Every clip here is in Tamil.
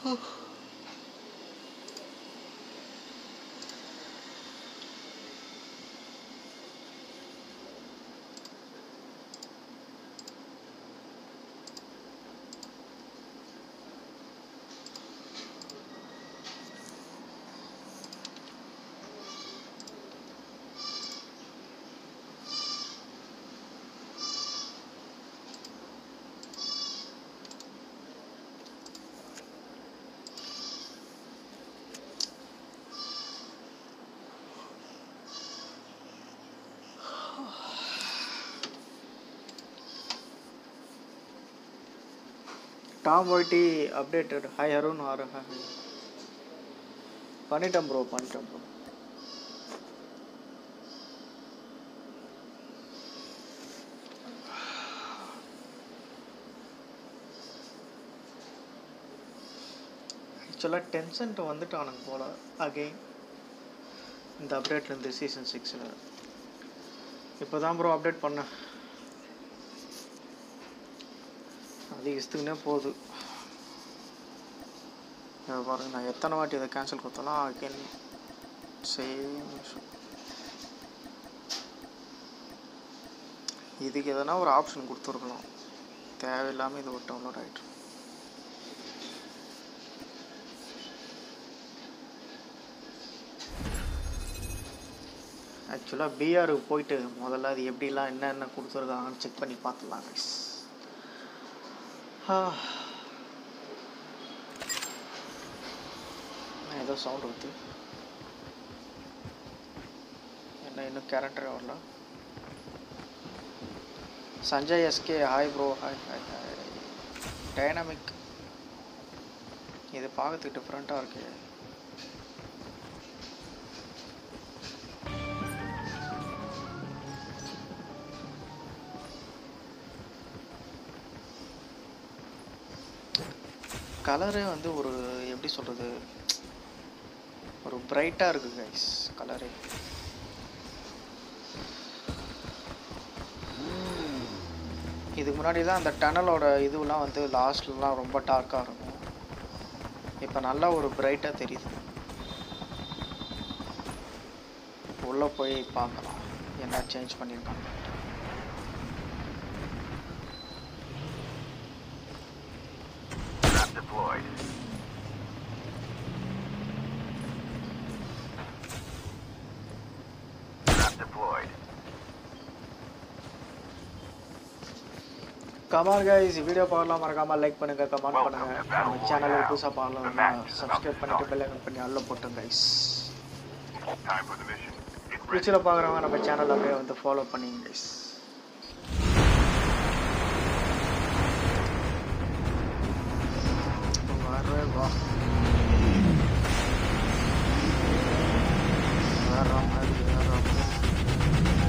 Tom YT updated hi Arun R hi பண்ணிட்டேன் ப்ரோ பண்ணிட்டேன் ப்ரோ ஆக்சுவலாக டென்சன்ட் வந்துட்டானுங்க போல அகெயின் இந்த அப்டேட்லேருந்து சீசன் சிக்ஸில் இப்போ தான் ப்ரோ அப்டேட் பண்ணேன் அது இஸ்துக்குனே போகுது இதை பாருங்க நான் எத்தனை வாட்டி இதை கேன்சல் கொடுத்தாலும் அகெயின் சேம் இதுக்கு எதனா ஒரு ஆப்ஷன் கொடுத்துருக்கலாம் தேவையில்லாமல் இது ஒரு டவுன்லோட் ஆகிட்டு ஆக்சுவலாக பிஆருக்கு போயிட்டு முதல்ல அது எப்படிலாம் என்னென்ன கொடுத்துருக்காங்கன்னு செக் பண்ணி பார்த்துலாம் guys. ஆ நான் ஏதோ சவுண்ட் வருது என்ன இன்னும் கேரக்டரே வரல Sanjay SK hi bro hi hi hi dynamic இது பார்க்கறதுக்கு டிஃப்ரெண்ட்டாக இருக்கு கலரே வந்து ஒரு எப்படி சொல்கிறது ஒரு பிரைட்டாக இருக்குது கைஸ் கலரே இதுக்கு முன்னாடி தான் அந்த டனலோட இதுவெலாம் வந்து லாஸ்ட்லலாம் ரொம்ப டார்க்காக இருக்கும் இப்போ நல்லா ஒரு பிரைட்டாக தெரியுது உள்ளே போய் பார்க்கலாம் என்ன சேஞ்ச் பண்ணியிருக்காங்க Trap deployed. Trap deployed. Come on guys video பார்க்கலாம் மறக்காம லைக் பண்ணுங்க கமெண்ட் பண்ணுங்க நம்ம சேனலை புதுசாக பார்க்கலாம் சப்ஸ்கிரைப் பண்ணிட்டு பெல் ஐக்கன் பண்ணி அல்ல போட்டோம் guys Time for the mission. Get ready. ஃபியூச்சரில் பார்க்குறவங்க நம்ம சேனல் அப்படியே வந்து ஃபாலோ பண்ணிங்க கைஸ் வரவே வா வேற மாதிரி வேற மாதிரி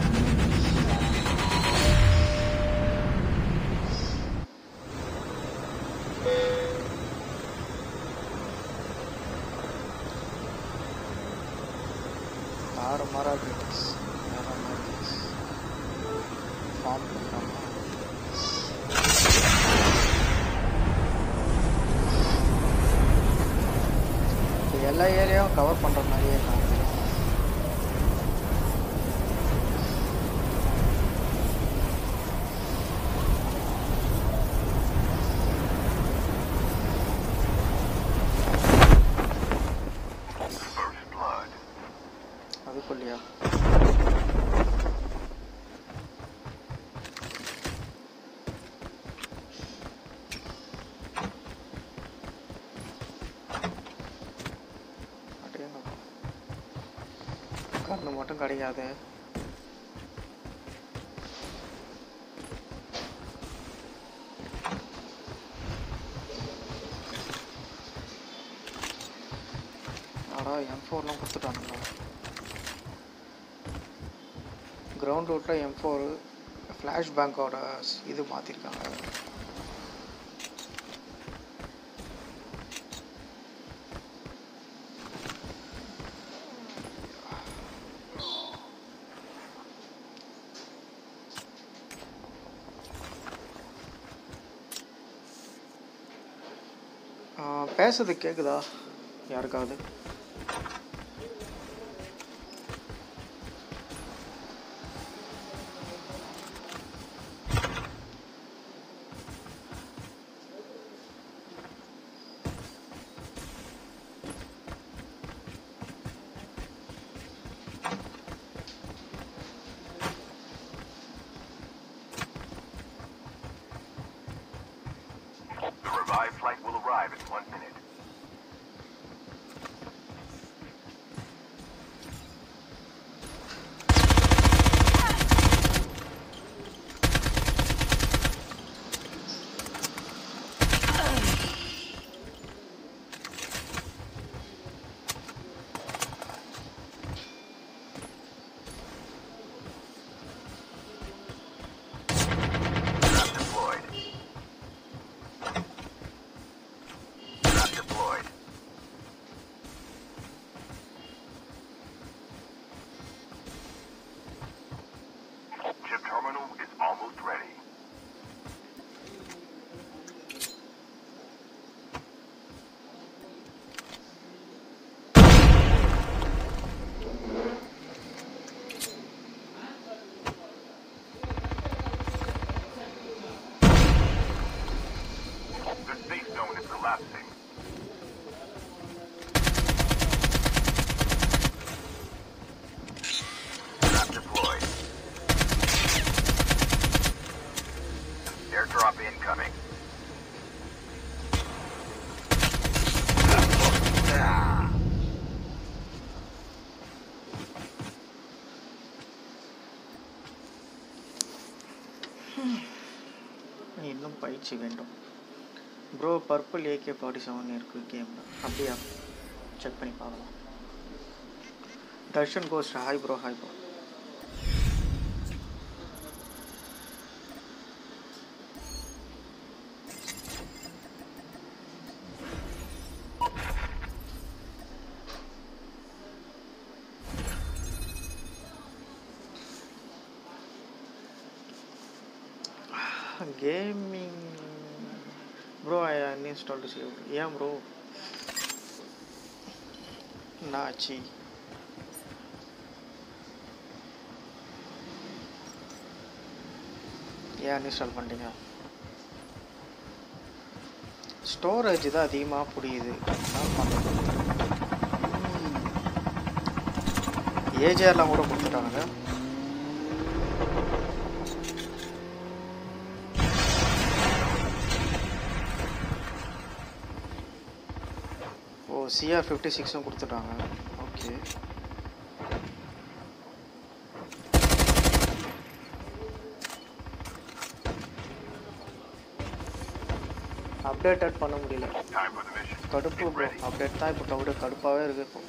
தாறு மாறா கைஸ் வேற மாதிரி ஃபார்ம் பண்ணாமல் இப்போ எல்லா ஏரியாவும் கவர் பண்ணுற மாதிரியே காமிக்குது First blood. அதுக்குள்ளேயா அடேங்கப்பா. கண்ணு மட்டும் கிடைக்காது ஆடா எம் ஃபோர்லாம் கொடுத்துட்டானுங்களா கிரவுண்ட் ரூட்டில் எம் ஃபோரு ஃப்ளாஷ் பேங்கோட இது மாற்றிருக்காங்க ஆ, பேசுறது கேக்குதா யாருக்காவது The revived flight will arrive in one minute. Trap deployed. Trap deployed. Chip terminal is almost ready. The safe zone is collapsing. Trap deployed. Airdrop incoming. இன்னும் பயிற்சி வேண்டும் bro purple AK forty seven இருக்கு கேமில் அப்படியா செக் பண்ணி பார்க்கலாம் Darshan ghost hi bro hi bro gaming bro I uninstall to save ஏன் ப்ரோ என்னாச்சு ஏன் அன்இன்ஸ்டால் பண்ணிட்டீங்க ஸ்டோரேஜ் தான் அதிகமாக புரியுது என்ன பண்ணுறது ஏஜிஆர்லாம் கூட கொடுத்துட்டாங்க ஓ சிஆர் ஃபிஃப்டி சிக்ஸும் கொடுத்துட்டாங்க ஓகே அப்டேட்டட் பண்ண முடியல Time for the mission. கடுப்பு Get ப்ரோ ready. அப்டேட் தான் இப்போ கவிட கடுப்பாகவே இருக்கு இப்போ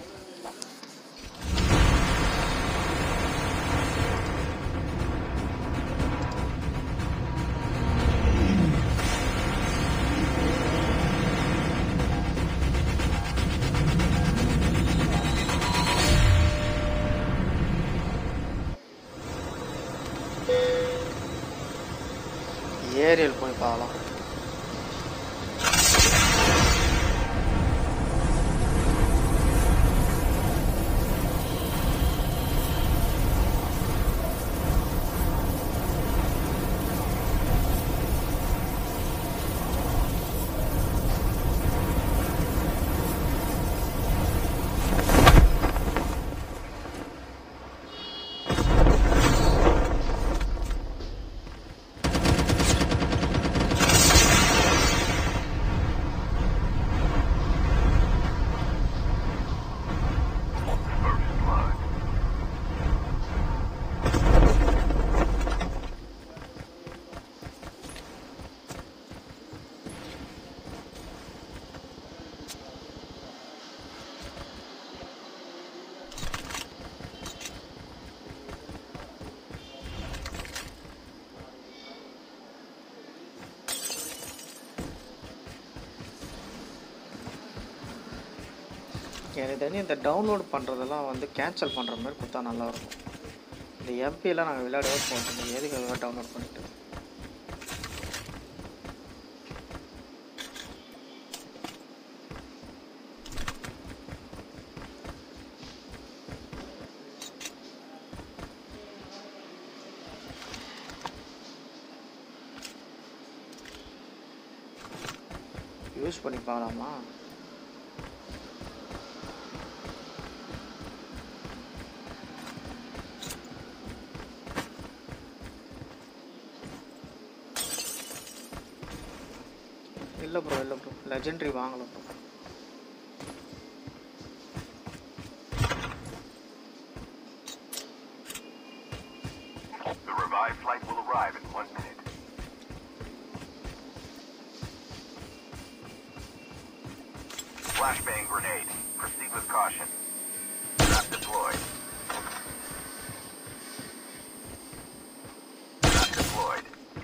ஏரியல் போய் பார்க்கலாம் First blood. எனக்கு தெரிஞ்சு இந்த டவுன்லோட் பண்ணுறதெல்லாம் வந்து கேன்சல் பண்ணுற மாதிரி கொடுத்தா நல்லாயிருக்கும் இந்த எம்பிலாம் நாங்கள் விளையாடவே போகிறோம் எதுக்கு அதெல்லாம் டவுன்லோட் பண்ணிட்டு யூஸ் பண்ணி பார்க்கலாமா இல்லை ப்ரோ இல்லை ப்ரோ லெஜெண்டரி வாங்கலை bro The revived flight will arrive in one minute. Flashbang grenade. Proceed with caution. Trap deployed. Trap deployed.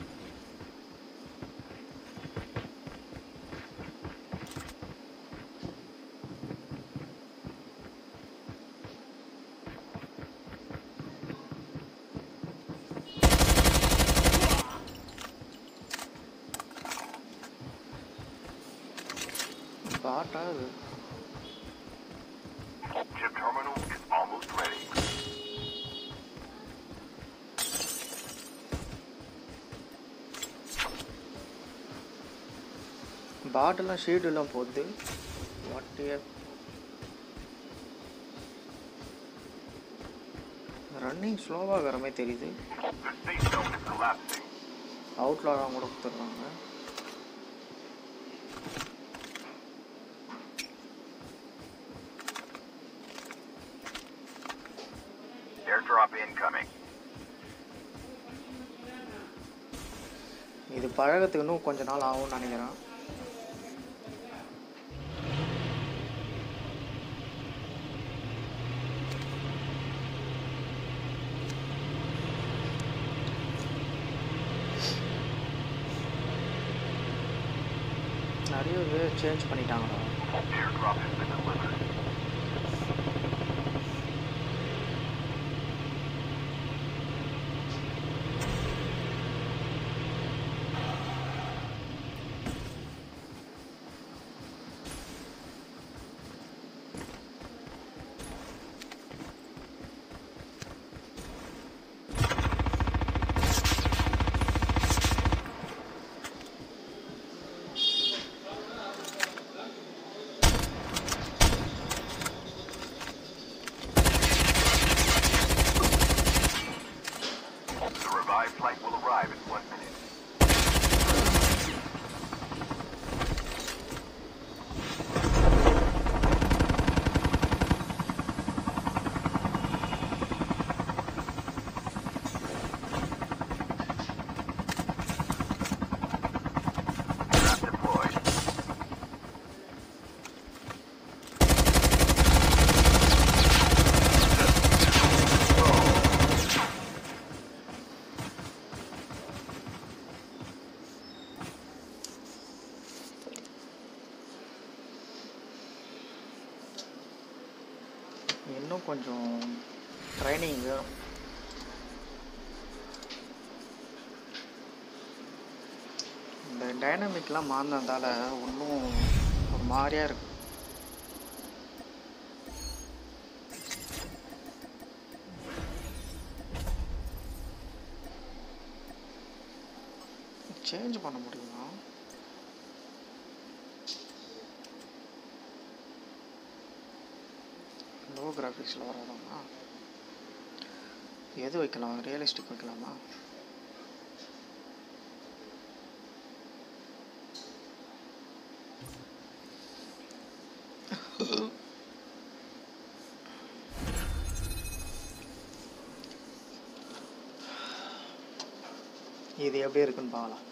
பாட்டா இது Chip terminal is almost ready. பாட்டெல்லாம் ஷீல்டுலாம் போகுது வாட்டிய ரன்னிங் ஸ்லோவாகிற மாதிரி தெரியுது The safe zone is collapsing. அவுட்லாலாம் கூட கொடுத்துட்றாங்க Airdrop incoming. இது பழகத்துக்கு இன்னும் கொஞ்ச நாள் ஆகும்னு நினைக்கிறேன் நிறைய பேர் சேஞ்ச் பண்ணிட்டாங்கடா Airdrop has been delivered. The revived flight will arrive in one minute. Trap deployed. இன்னும் கொஞ்சம் ட்ரைனிங் வேணும் இந்த டைனமிக்லாம் மாறினதால இன்னும் ஒரு மாதிரியாக இருக்கு சேஞ்ச் பண்ண முடியுமா லோ கிராஃபிக்ஸில் வரலாமா எது வைக்கலாம் ரியலிஸ்டிக் வைக்கலாமா இது எப்படி இருக்குன்னு பார்க்கலாம்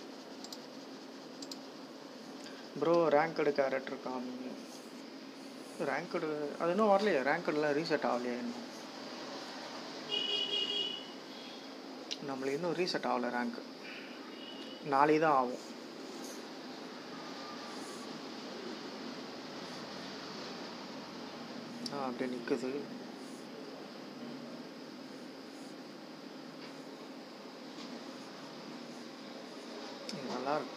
ப்ரோ ரேங்க் கேரக்டர் காமிங்க ரேங்க்டு அது இன்னும் வரலையே ரேங்க்டுலாம் ரீசெட் ஆகலையே இன்னும் நம்மளுக்கு இன்னும் ரீசெட் ஆகலை ரேங்க் நாளைக்கு தான் ஆகும் ஆ அப்படியே நிற்குது இது நல்லா இருக்கு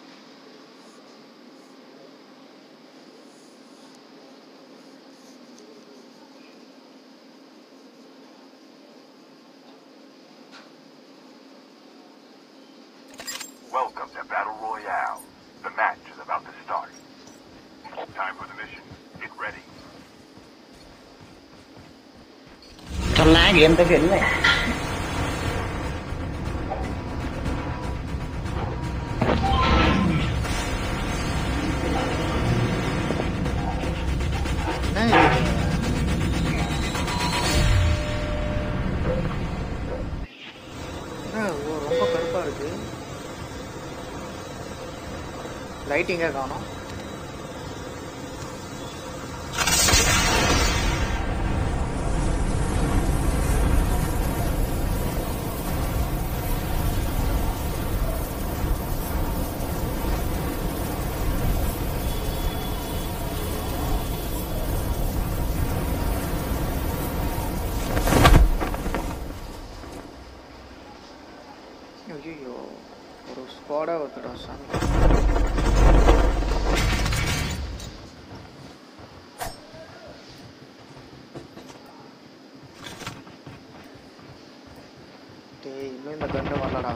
Welcome to Battle Royale. The match is about to start. சொன்னாங்க எந்த இல்லை என்ன இது? என்ன ஓ, ரொம்ப கருப்பா இருக்கு லைட்டிங்கே காணும் ஐயோ ஒரு ஸ்குவாடா வருதுடா சாமி டேய் இன்னும் இந்த கண்டு வரலடா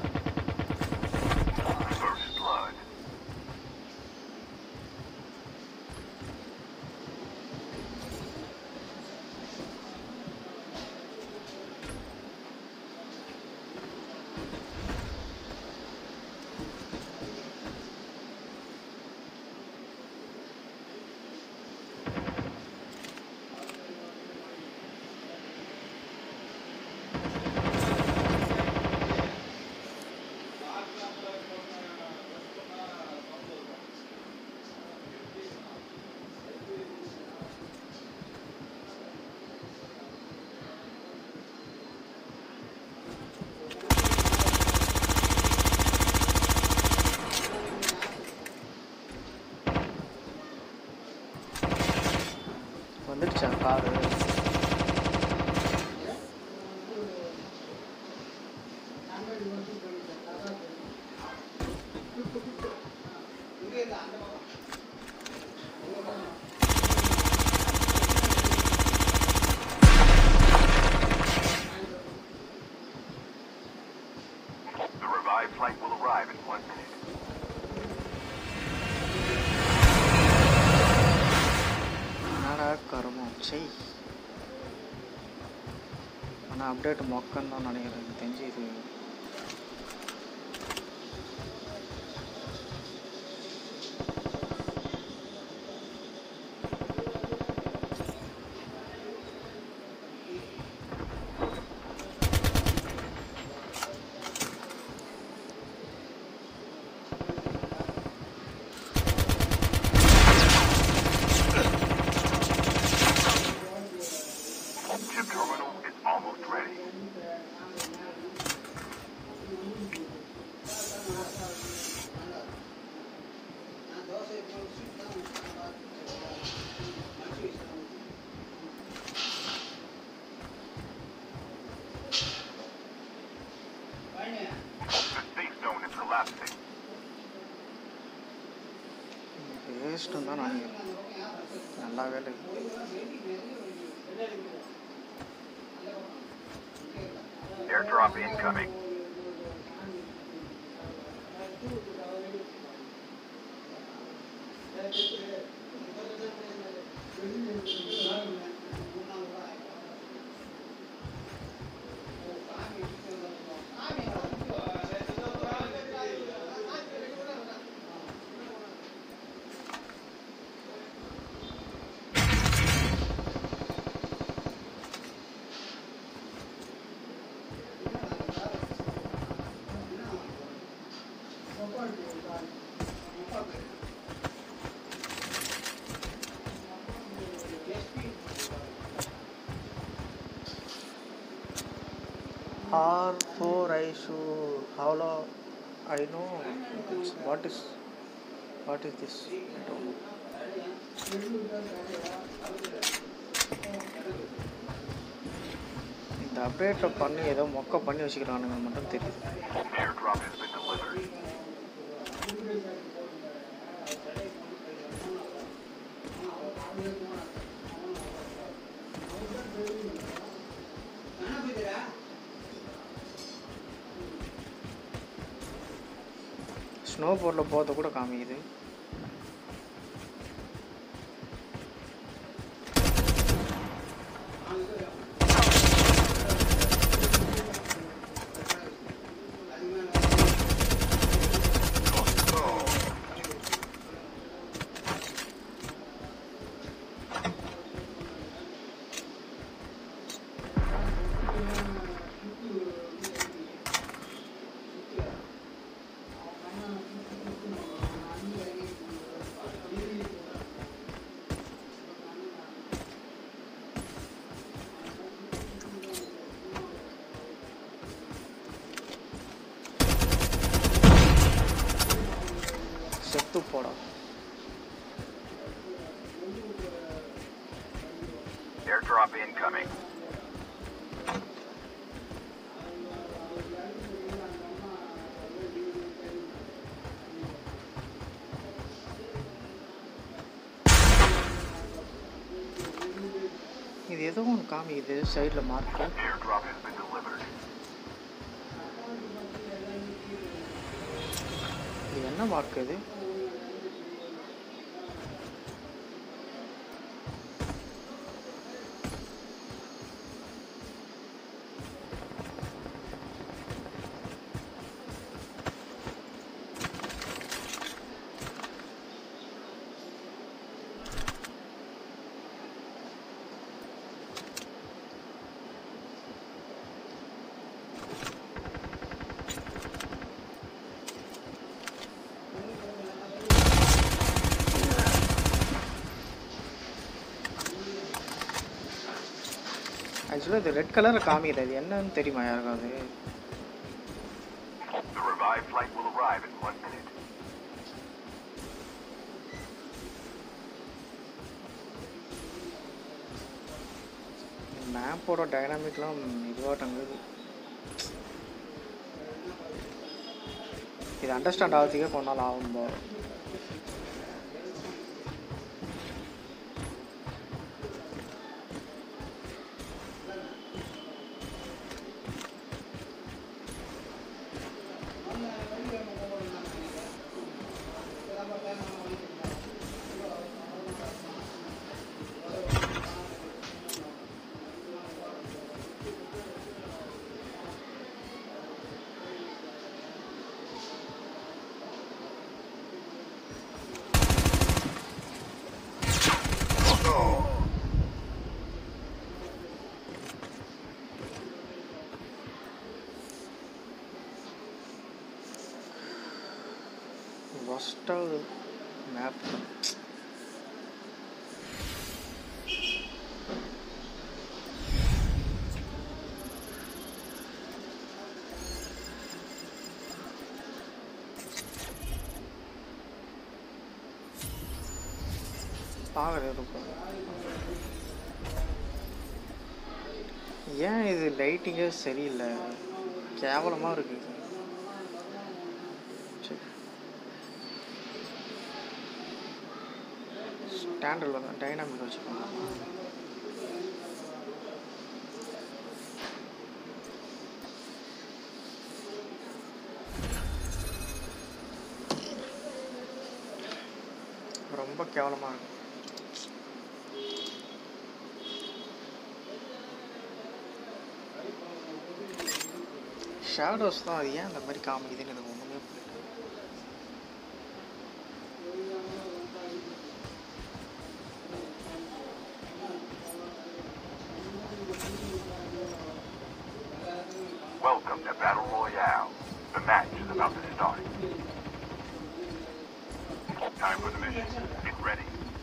First blood. வந்துடுச்சா car The revived flight will arrive in one minute. என்னடா கருமம் செய் ஆனால் அப்டேட் மொக்கன்னு தான் நினைக்கிறேன் எனக்கு தெரிஞ்சு இது Chip terminal is almost ready. The safe zone is collapsing. வேஸ்ட்டுன்னு தான் நினைக்கிறேன் நல்லா வேலை Airdrop incoming. R4 I should how long I know it's, what is what is this I don't know இந்த அப்டேட்டை பண்ணி ஏதோ மொக்க பண்ணி வச்சுக்கிறானுங்க மட்டும் தெரியுது Airdrop has been delivered. Snow போர்டில் போகிறத கூட காமிக்குது Airdrop incoming. இது ஏதோ ஒன்று காமிக்குது சைடில் mark Airdrop has been delivered. இது என்ன மார்க் இது ஆக்சுவலாக இது ரெட் கலரில் காமிக்குது அது என்னன்னு தெரியுமா யாருக்காவது The revived flight will arrive in one minute. மேப்போட டைனாமிக்லாம் இதுவாக தங்குது இது அண்டர்ஸ்டாண்ட் ஆகிறதுக்கே கொஞ்ச நாள் ஆகும் போ ஒஸ்ட்டாக மேப் பார்க்குறது இருக்கும் ஏன் இது லைட்டிங்கே சரியில்லை கேவலமாக இருக்குது சரி ஸ்டாண்டர்டில் தான் டைனாமிக் வச்சுக்கோங்க ரொம்ப கேவலமாக இருக்கு ஷேடோஸ் தான் அது ஏன் அந்த மாதிரி காமிக்குதுன்னு எனக்கு ஒன்றுமே புரியல Welcome to Battle Royale. The match is about to start. Time for the mission. Get ready.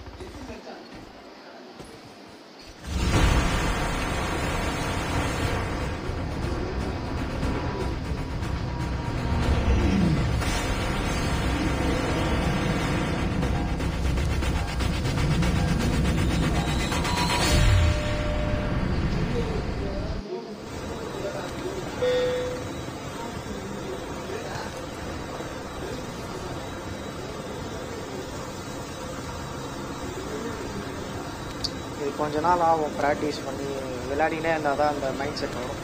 இது கொஞ்ச நாள் ஆகும் ப்ராக்டிஸ் பண்ணி விளையாடினே இருந்தால் தான் அந்த மைண்ட் செட் வரும்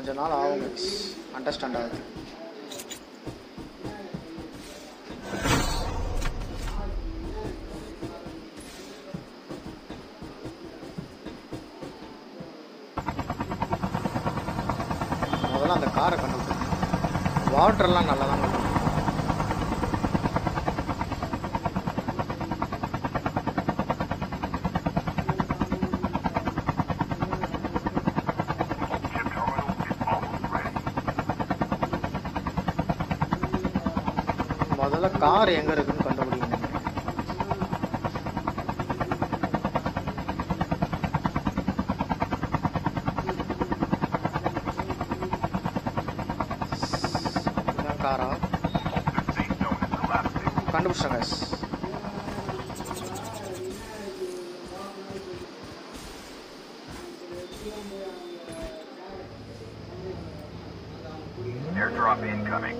கொஞ்ச நாள் ஆகும் அண்டர்ஸ்டாண்ட் ஆகுது முதல்ல அந்த காரை கண்டுபிடிக்கணும் வாட்டர்லாம் நல்லா தான் கண்டுபிடிக்கணும் Ship terminal is almost ready. முதல்ல கார் எங்க இருக்குன்னு கண்டுபிடிக்கணும் இதான் காரா The safe zone is collapsing. கண்டுபிடிச்சிட்டேன் guys. Airdrop incoming.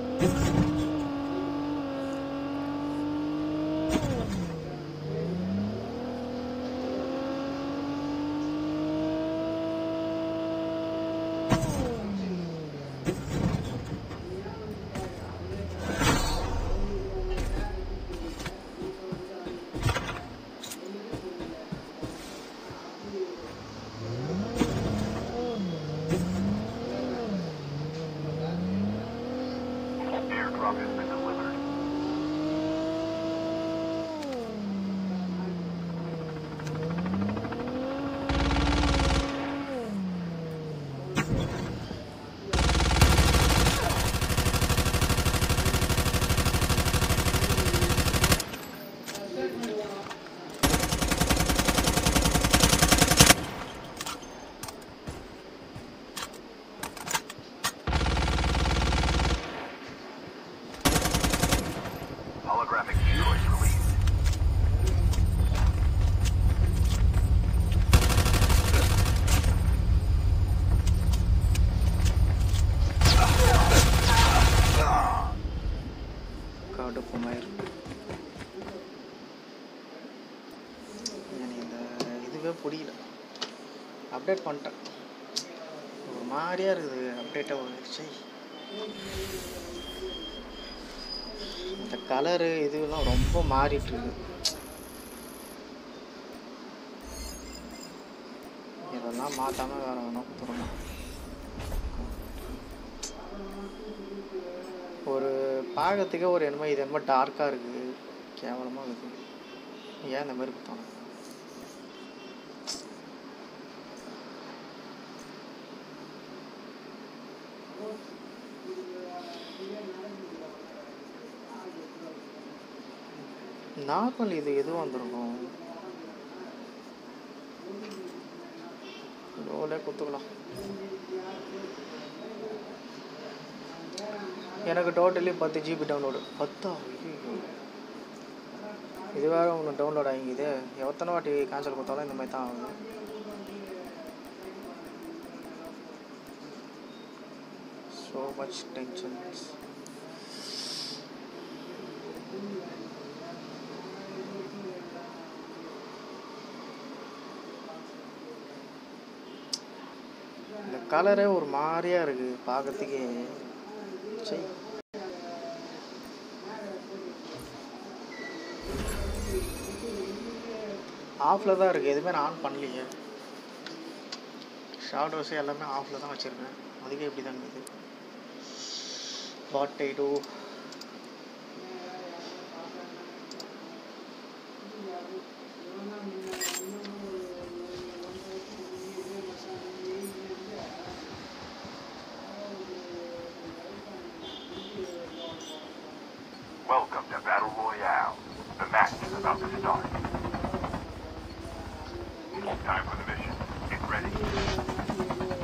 Airdrop has been delivered. Holographic decoys released. கடுப்பு மயிர் எனக்கு இந்த இதுவே புரியல அப்டேட் பண்ணிட்டேன் ஒரு மாதிரியா இருக்குது அப்டேட்டாக வந்துருச்சு இந்த கலரு இதுவெல்லாம் ரொம்ப மாறிட்டு இருக்கு இதெல்லாம் மாற்றாம வேற வேணும் புறமா ஒரு பார்க்கறதுக்கே ஒரு என்னமோ இது என்னமோ டார்க்காக இருக்குது கேவலமாக இருக்குது ஏன் இந்த மாதிரி கொடுத்தாங்க நார்மல் இது எதுவும் வந்திருக்கும் லோலே கொடுத்துக்கலாம் எனக்கு டோட்டலி பத்து ஜிபி டவுன்லோடு பத்தா ஐயோ இது வேறு ஒன்று டவுன்லோட் ஆகிங்குது எத்தனை வாட்டி கேன்சல் கொடுத்தாலும் இந்த மாதிரி தான் ஆகுது ஸோ மச் டென்ஷன்ஸ் இந்த கலரே ஒரு மாதிரியா இருக்கு பார்க்கறதுக்கே சை ஆஃபில் தான் இருக்குது எதுவுமே நான் ஆன் பண்ணலையே ஷாடோஸ் எல்லாமே ஆஃபில் தான் வச்சுருக்கேன் அதுக்கே இப்படி தான் இருக்குது what I do Welcome to Battle Royale. The match is about to start. Time for the mission. Get ready.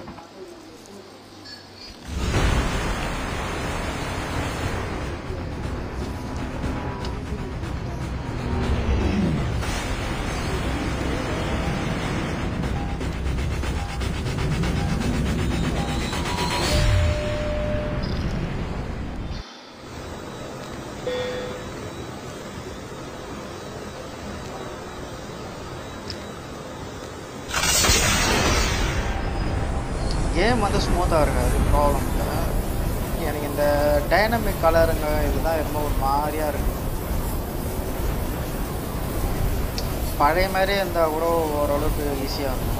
Game வந்து ஸ்மூத்தாக இருக்காது ப்ராப்ளம் இல்லை எனக்கு இந்த டைனமிக் கலருங்க இதுதான் ரொம்ப ஒரு மாதிரியாக இருக்குது பழைய மாதிரி இருந்தால் கூட ஓரளவுக்கு ஈஸியாக இருக்கும்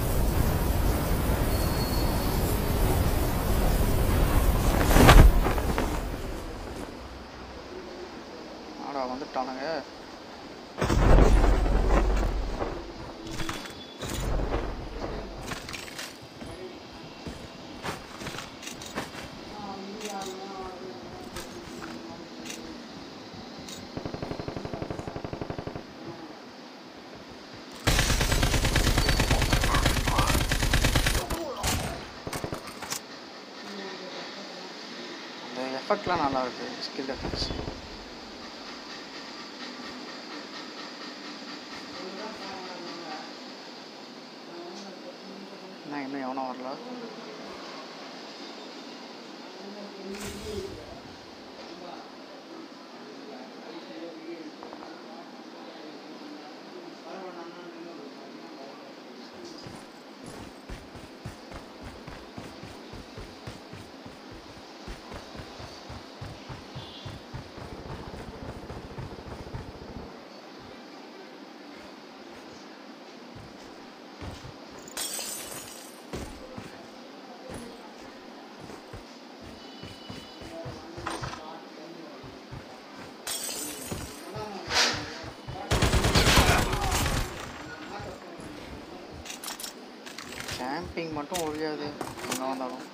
ஆடா வந்துட்டானுங்க அந்த எஃபெக்ட்லாம் நல்லா இருக்கு ஸ்கில் எஃபெக்ட்ஸ் என்ன இன்னும் எவனும் வரல கேம்பிங் மட்டும் ஒழியாது எங்கே வந்தாலும்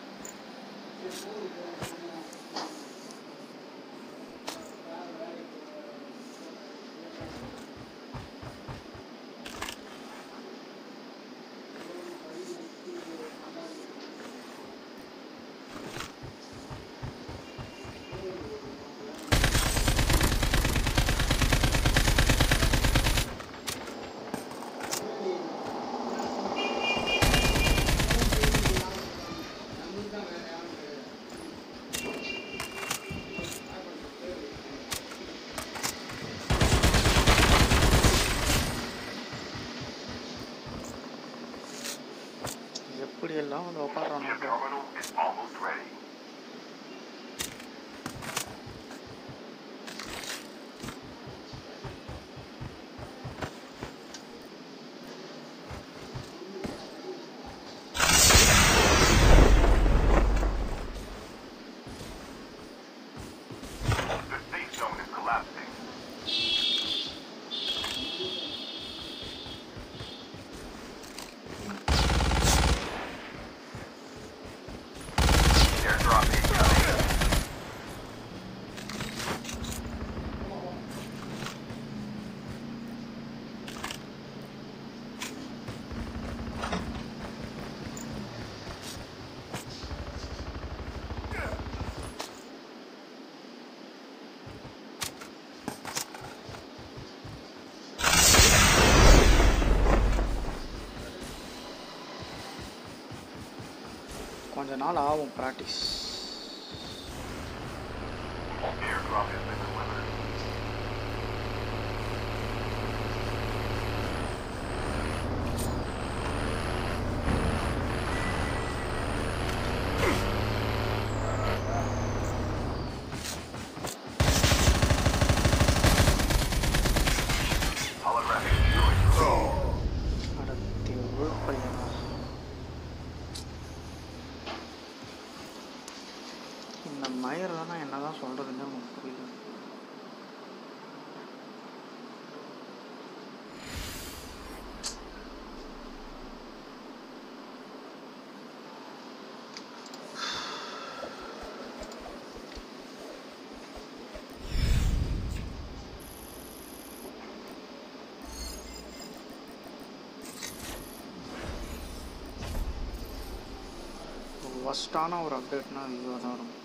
எப்படியெல்லாம் வந்து Ship உட்காடுறாங்க terminal is almost ready. The safe zone is collapsing. Airdrop incoming. கொஞ்ச நாள் ஆகும் practice Airdrop has been delivered. Holographic destroyed. அடத்தி உள்பையனா இந்த மயிரெல்லாம் நான் என்ன தான் சொல்கிறதுன்னு எனக்கு புரியல ஒஸ்டான ஒரு அப்டேட்னா இதுவாக தான் இருக்கும்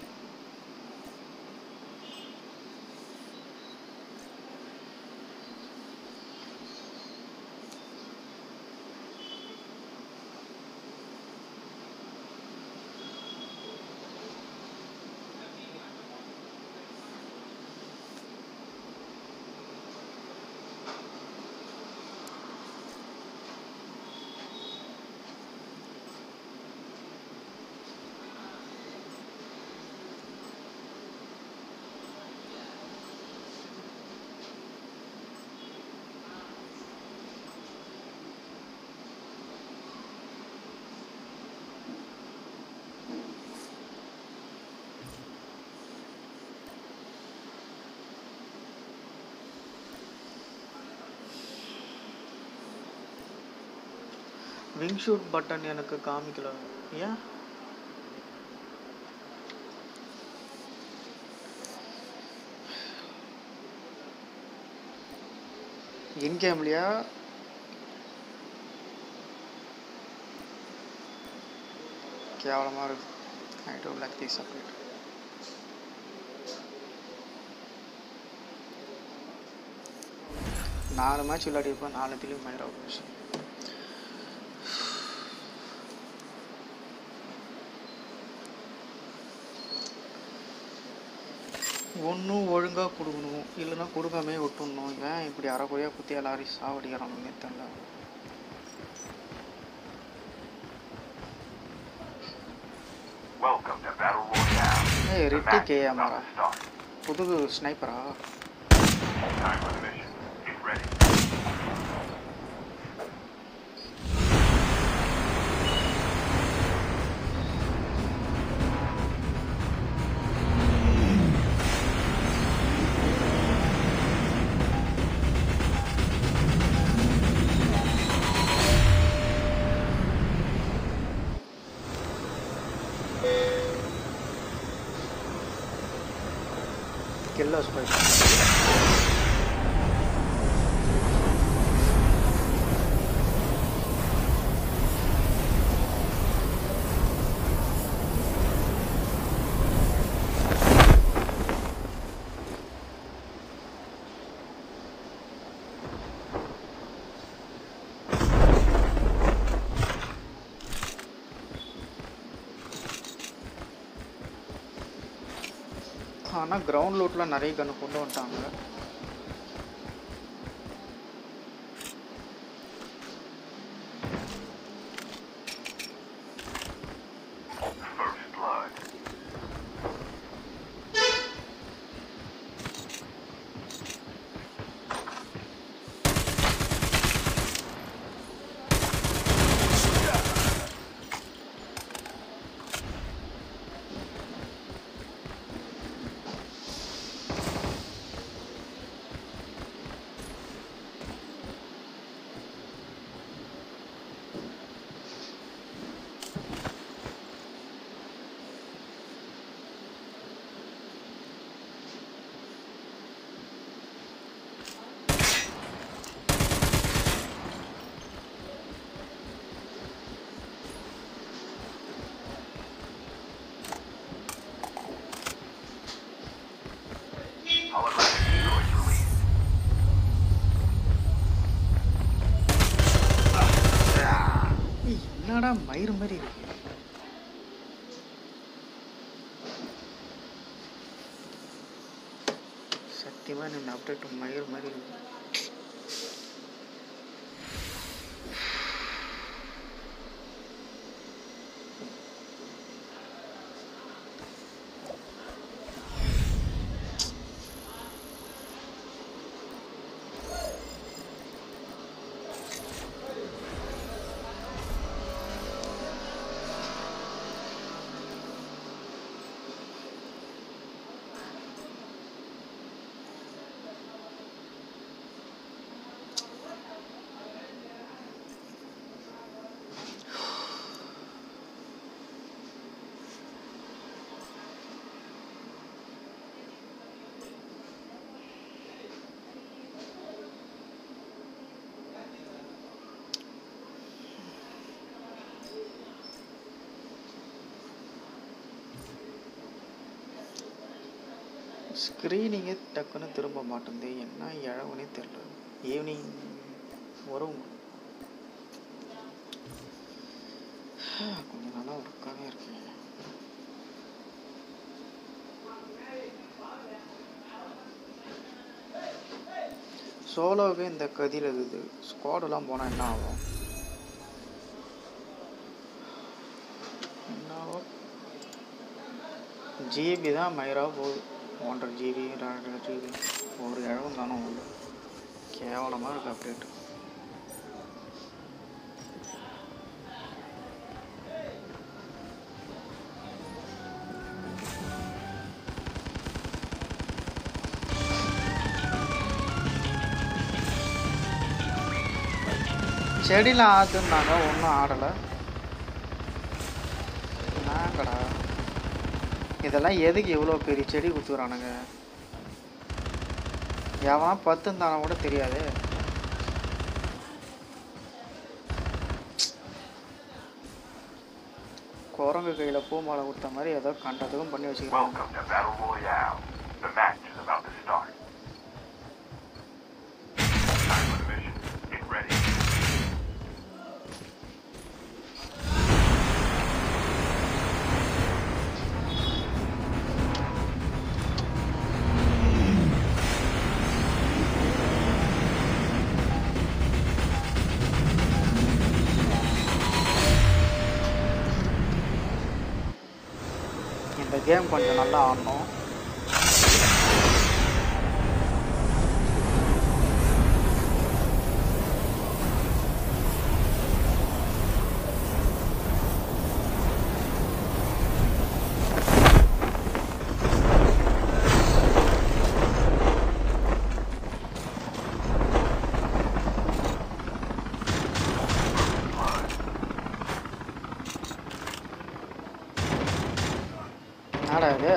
விங் ஷூட் பட்டன் எனக்கு காமிக்கல ஏன் இன் கேம்லையா கேவலமாக இருக்கு I don't like this update நாலு மேட்ச் விளையாடிருப்பேன் நாலுத்துலேயும் மயிரா போச்சு ஒன்றும் ஒழுங்காக கொடுக்கணும் இல்லைன்னா கொடுக்காமே விட்டுடணும் ஏன் இப்படி அரைக்குறையாக குத்தி எல்லாரையும் சாவடிக்கிறானுங்க தெரியல Welcome to Battle Royale. ஏய் The Ritti match is கேஎம்ஆரா about to start. புது ஸ்னைப்பரா Time for the mission. Get ready. கில்லோ ஸ்பைக் ஆனால் கிரவுண்ட் லூட்டில் நிறைய கன்று கொண்டு வந்துட்டாங்க First blood. Holographic destroys released. ஏய், என்னடா மயிறு மாதிரி இருக்கு சத்தியமா இந்த அப்டேட் மயிறு மாதிரி இருக்கு ஸ்க்ரீனிங்கே டக்குன்னு திரும்ப மாட்டேங்குது என்ன இழவுனே தெரியல ஈவினிங் வரும் கொஞ்சம் நல்லா ஒர்க்காகவே இருக்கேன் சோலோவே இந்த கதியில் இருக்குது ஸ்குவாடெல்லாம் போனால் என்ன ஆகும் என்னவோ ஜிபி தான் மயிரா போகுது ஒன்றரை ஜிபி ரெண்டரை ஜிபி ஒரு இழவும் தானே உண்டு கேவலமாக இருக்குது அப்டேட் ச்சே செடிலாம் ஆத்துனாங்க ஒன்றும் ஆடலை நாங்கடா இதெல்லாம் எதுக்கு இவ்வளோ பெரிய செடி குத்துறானுங்க எவன் பத்துன்னு தானே கூட தெரியாது குரங்கு கையில் பூ மாலை கொடுத்த மாதிரி ஏதோ கண்டதுக்கும் பண்ணி வச்சுக்கிறாங்க Welcome to Battle Royale. The match is about to start. Time for the mission. Get ready. இந்த கேம் கொஞ்சம் நல்லா ஆடணும் என்னடா இது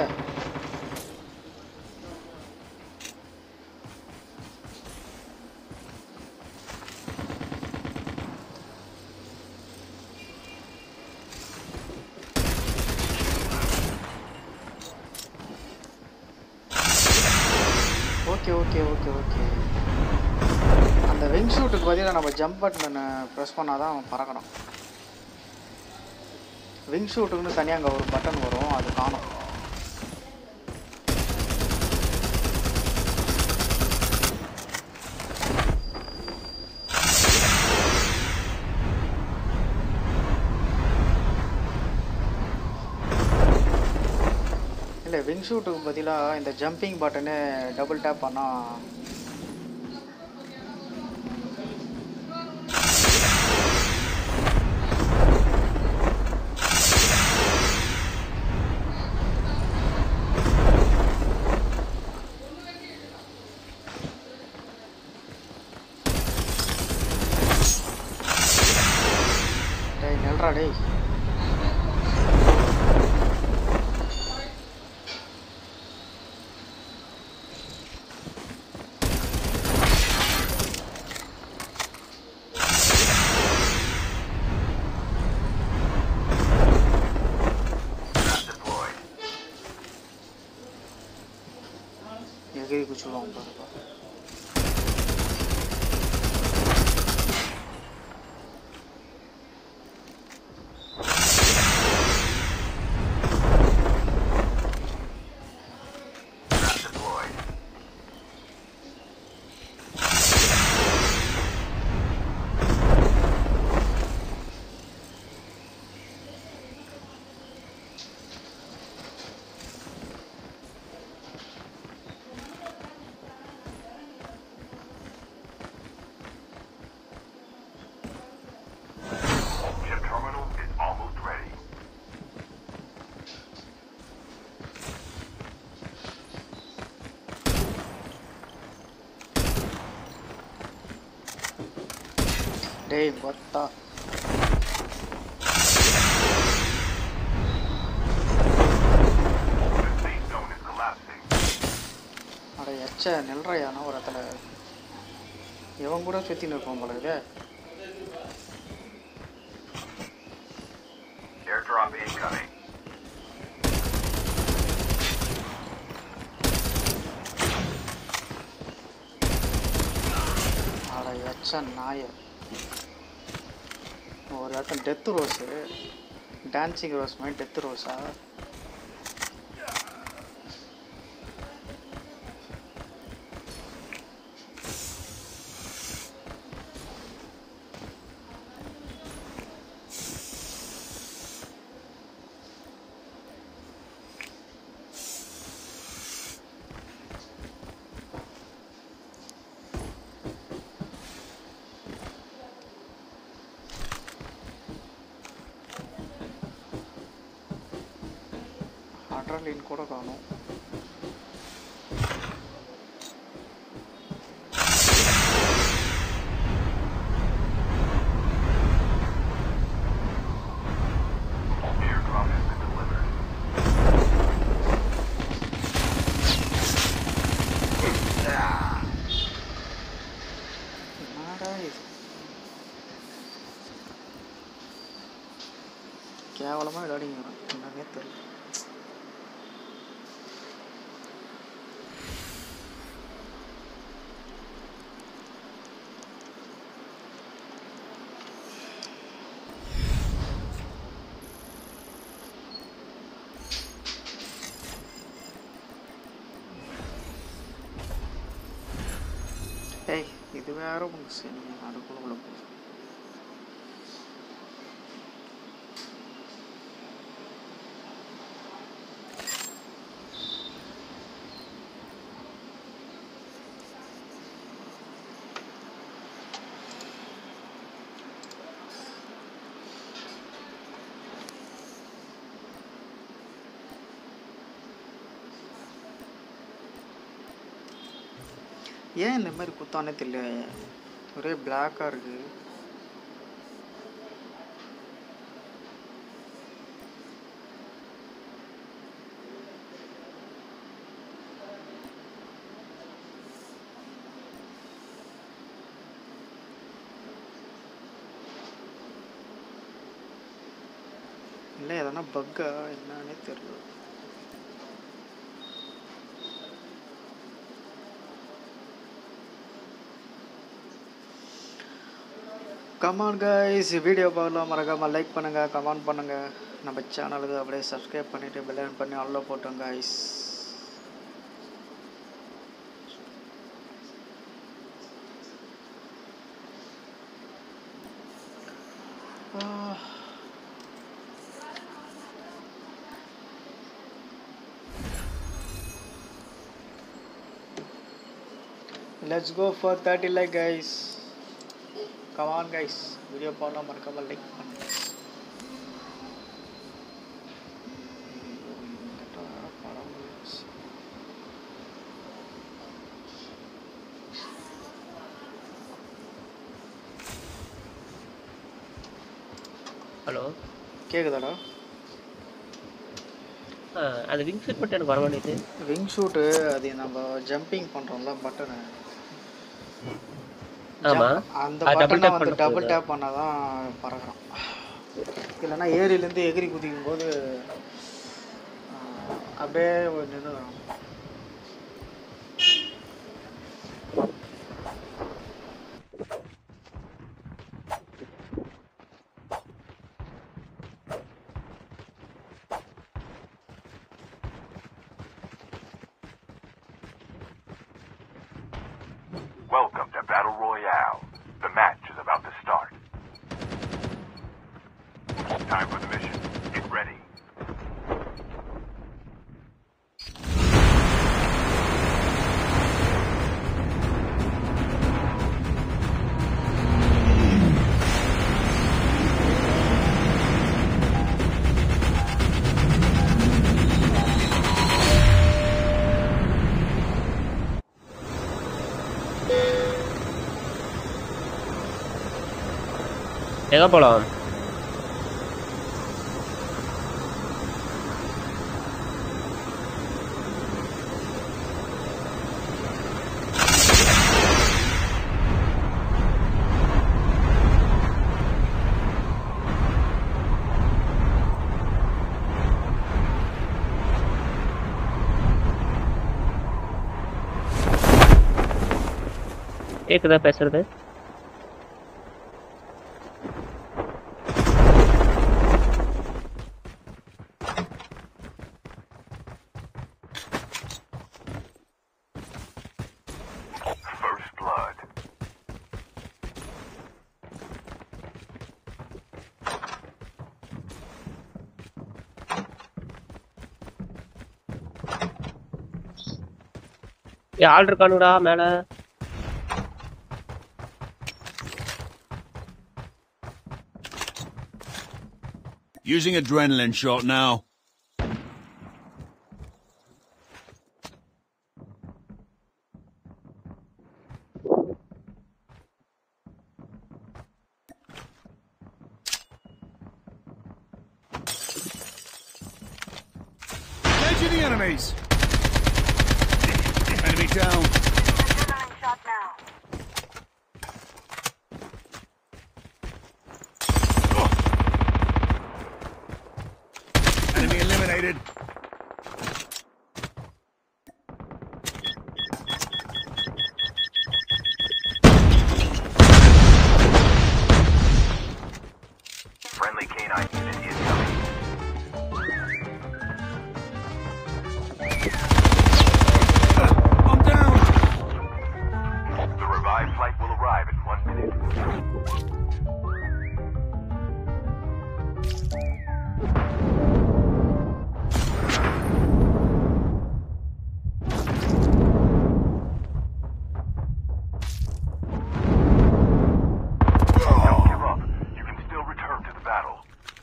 ஓகே ஓகே ஓகே ஓகே அந்த விங் ஷூட்டுக்கு பதிலாக நம்ம ஜம்ப் பட்டனை ப்ரெஸ் பண்ணால் தான் அவன் பறக்கணும் விங் ஷூட்டுக்குன்னு தனியாக அங்கே ஒரு பட்டன் வரும் அது காணும் இல்லை விங் ஷூட்டுக்கு பதிலாக இந்த ஜம்பிங் பட்டனு டபுள் டேப் பண்ணால் டேய் நில்றா டேய் Trap deployed. எகிரி குச்சிடுவான் பாருப்பா Trap deployed. Chip terminal is almost ready. டேய் பத்தா The safe zone is collapsing. அட எச்ச நில்றையான ஒரு இடத்துல இவன் கூட சுற்றின்னு இருப்பான் போல இது Airdrop incoming. அட எச்ச நாய ஒரு இடத்துல டெத்து ரோஸு டான்சிங் ரோஸ் மாதிரி டெத்து ரோஸா அட்ரலின் கூட காணும் கேவலமாக விளையாடிங்கிறான் என்னன்னே தெரியல ஏய் இது வேற ஒன்று சரி அதுக்குள்ள உள்ள போகுது ஏன் இந்த மாதிரி குத்தானே தெரியல ஒரே பிளாக்காக இருக்கு இல்லை எதனா பக்கா என்னன்னே தெரியல கமான் கைஸ் வீடியோ பார்க்கலாம் மறக்காமல் லைக் பண்ணுங்கள் கமெண்ட் பண்ணுங்கள் நம்ம சேனலுக்கு அப்படியே சப்ஸ்கிரைப் பண்ணிவிட்டு பெல்லைன் பண்ணி ஆல்ல போட்டோம் guys let's go for thirty like guys come on guys video பார்க்கலாம் மறக்காமல் லைக் பண்ணுங்க ஹலோ கேக்குதாடா ஆ அது விங் செட் மட்டும் எனக்கு வர மாட்டேங்குது விங் ஷூட்டு அது நம்ம ஜம்பிங் பண்ணுறோம்ல பட்டனு ஆமா அந்த அது double பட்டனை tap வந்து பண்ண டபுள் சொல்லுதா? டேப் பண்ணால் தான் பறக்குறான் இல்லைன்னா ஏரியிலேருந்து எகிரி குதிக்கும் போது ஆஹ், அப்படியே நின்று Welcome to Battle Royale. The match is about to start. Time for the mission. Get ready. எங்க போலாம் கேக்குதா பேசுறது First blood. ஏ ஆள் இருக்கானுடா மேல Using adrenaline shot now. Engaging the enemies. Enemy down. Adrenaline shot now. located. Friendly canine unit incoming. I'm down. The revived flight will arrive in one minute. Don't give up. You can still return to the battle.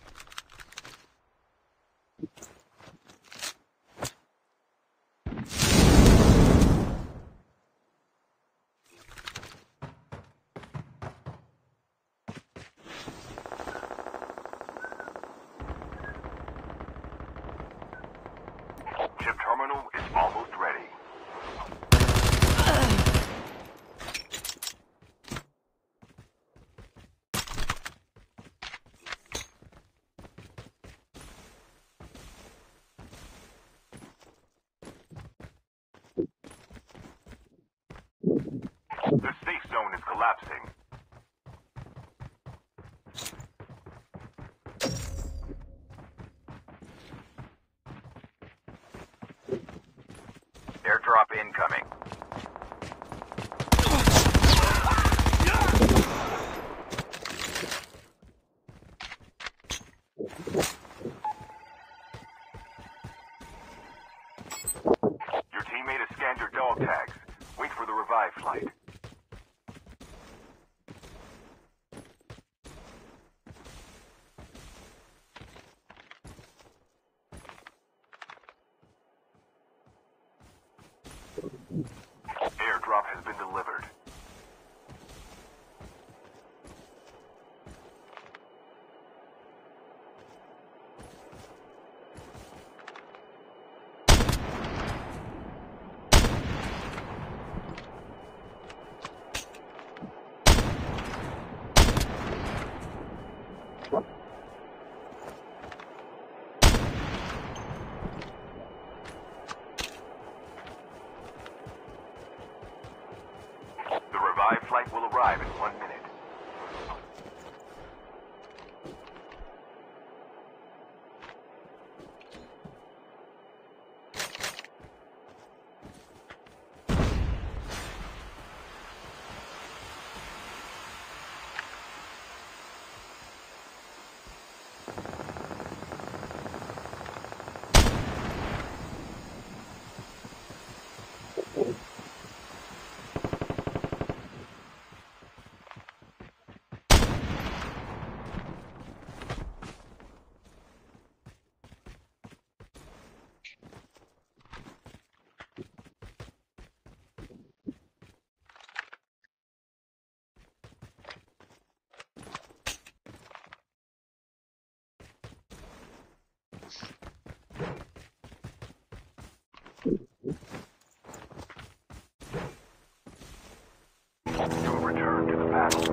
Chip terminal is almost ready. The safe zone is collapsing. Airdrop incoming. Your teammate has scanned your dog tags. Wait for the revive flight. Airdrop has been delivered. The revived flight will arrive in one minute. You have returned to the battle.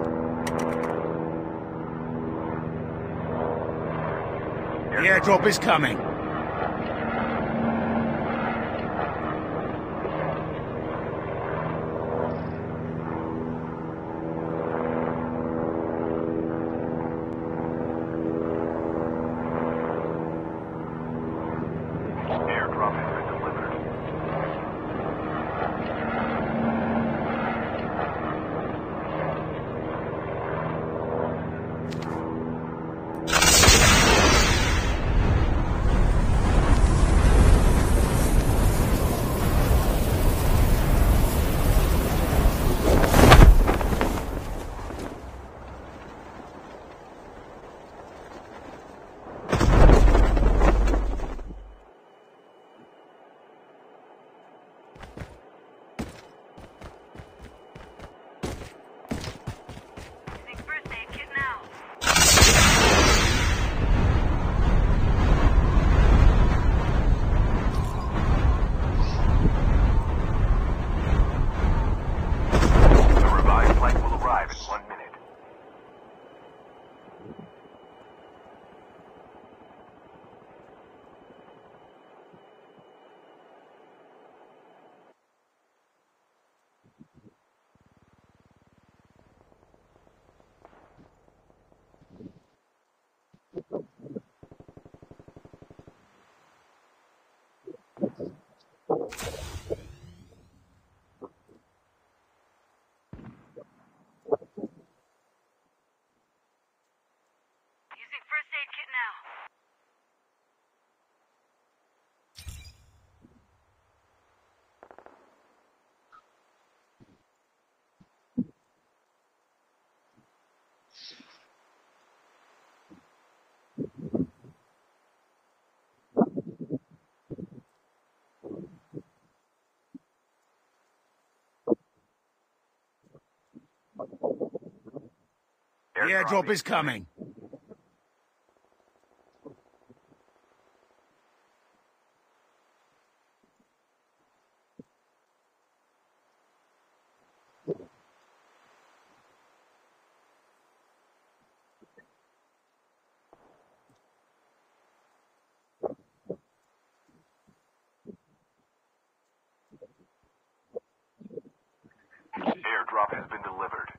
The airdrop is coming. Airdrop has been delivered. now. The airdrop is coming. Airdrop has been delivered.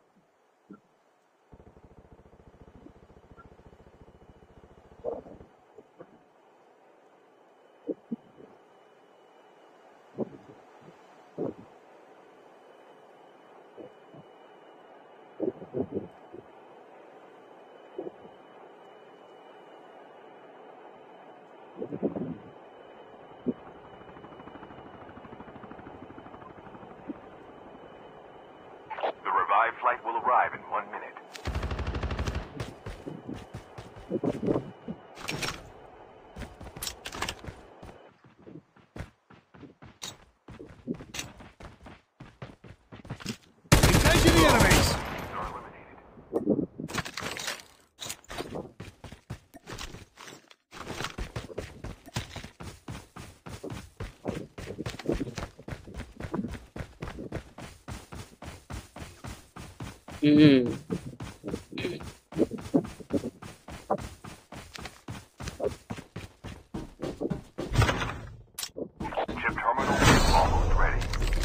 The revived flight will arrive in one minute. Engaging the enemies. Enemies are eliminated. ம் Chip terminal is almost ready.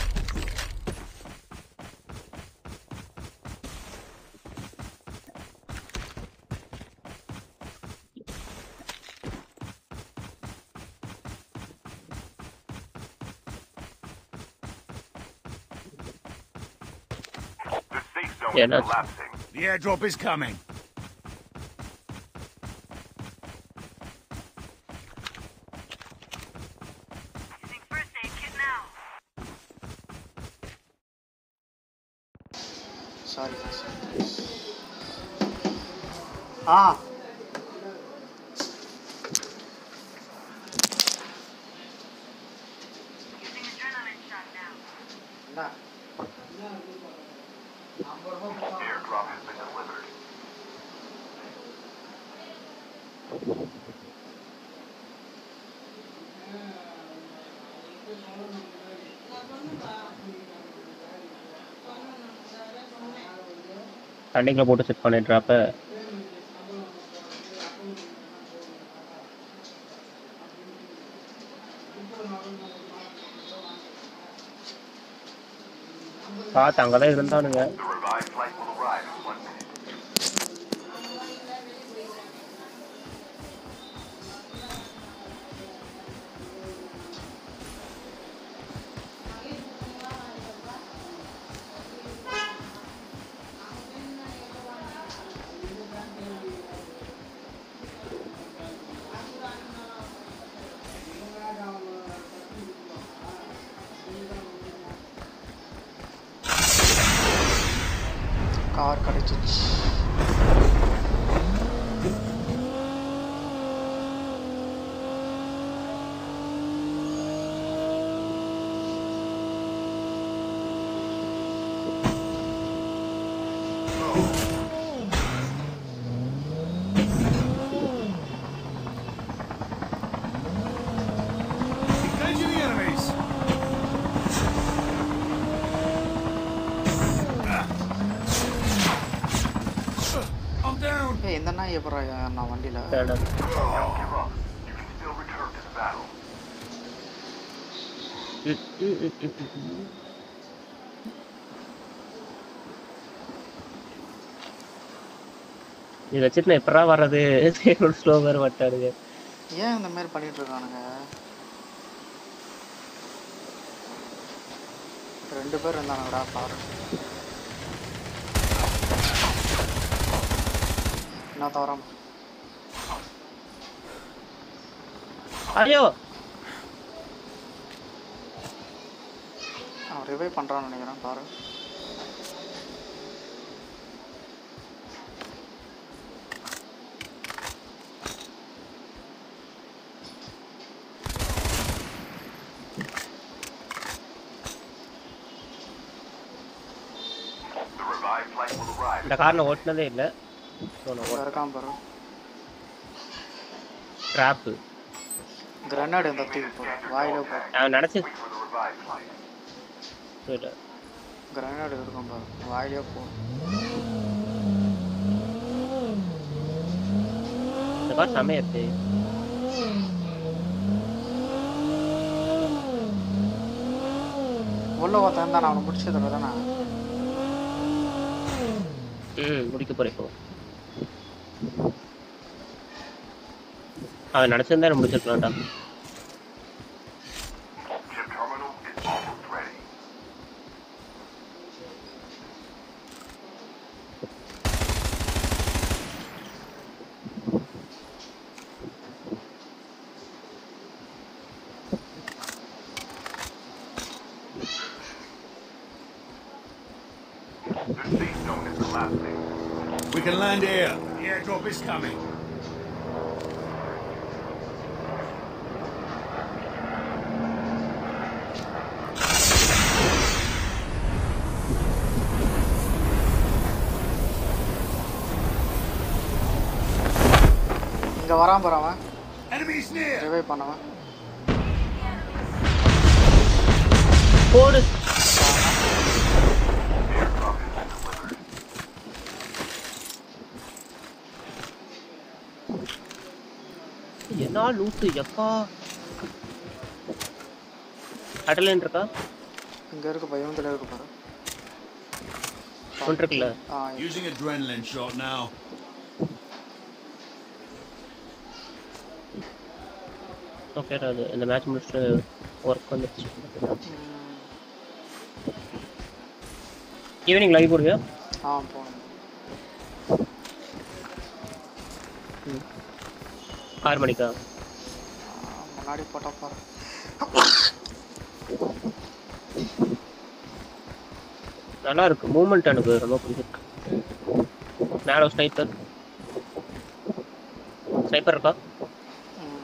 The safe zone Yeah, is that's- collapsing. The airdrop is coming. Using first aid kit now. Sorry ஆ Using adrenaline shot now. என்ன Airdrop has been delivered. தண்ணிக்குள்ள போட்டு செட் பண்ணி ட்ராப்பை பார்த்து அங்கதான் இருந்தானுங்க The revived flight will arrive in one minute. Car கிடச்சிச்சு Engaging the enemies. I'm down. ஏய் இந்த நாய் எப்பரா நான் வண்டியில் தேடல். Don't give up. You can still return to the battle. ம், ம், ம், ம், ம். இது வச்சுட்டு நான் எப்படா வர்றது ஸ்லோ வேறு வட்டாருங்க ஏன் இந்த மாதிரி பண்ணிட்டு இருக்கானுங்க ரெண்டு பேர் இருந்தானுங்கடா பாரு என்ன தவறம் ஐயோ அவன் ரிவைவ் பண்ணுறான்னு நினைக்கிறேன் பாரு The revived flight will arrive. இந்த கார் நான் ஓட்டினதே இல்லை இங்க இருக்கான் பாரு ட்ராப்பு கிரனேட் இந்த தூக்கி போடு வாயில போடு நான் நினச்சி Wait for the revived flight. இல்லை கிரனேட் இருக்கும் பாரு வாயிலே போடு இந்த கார் செமையா இருக்கு உள்ள ஒருத்தன் தான் அவனை முடிச்சதுல தானே ம் முடிக்க போறேன் இப்போ அவன் நினச்சிருந்தா முடிச்சிருக்கலாம்டா Chip terminal is almost ready. The safe zone is collapsing. We can land here. The airdrop is coming. இங்க வரான் பாரு அவன் Enemies near. ரிவைவ் பண்ணவன் போடு Airdrop has been delivered. என்ன லூட்டு எப்பா அடலன் இருக்கா இங்க இருக்கு பயத்துல இருக்கு பாரு ஒன்று இருக்குல்ல ஆ Using adrenaline shot now. Okay அது இந்த மேட்ச் முடிச்சுட்டு ஒர்க் வந்துருச்சு ஈவினிங் லைவ் போடுவியா ஆ போகணும் ஆறு மணிக்கா ஆ, முன்னாடி போட்டா பாரு நல்லா இருக்கு மூமெண்ட் எனக்கு ரொம்ப பிடிச்சிருக்கு மேலே ஸ்னைப்பர் ஸ்னைப்பர் இருக்கா ம்.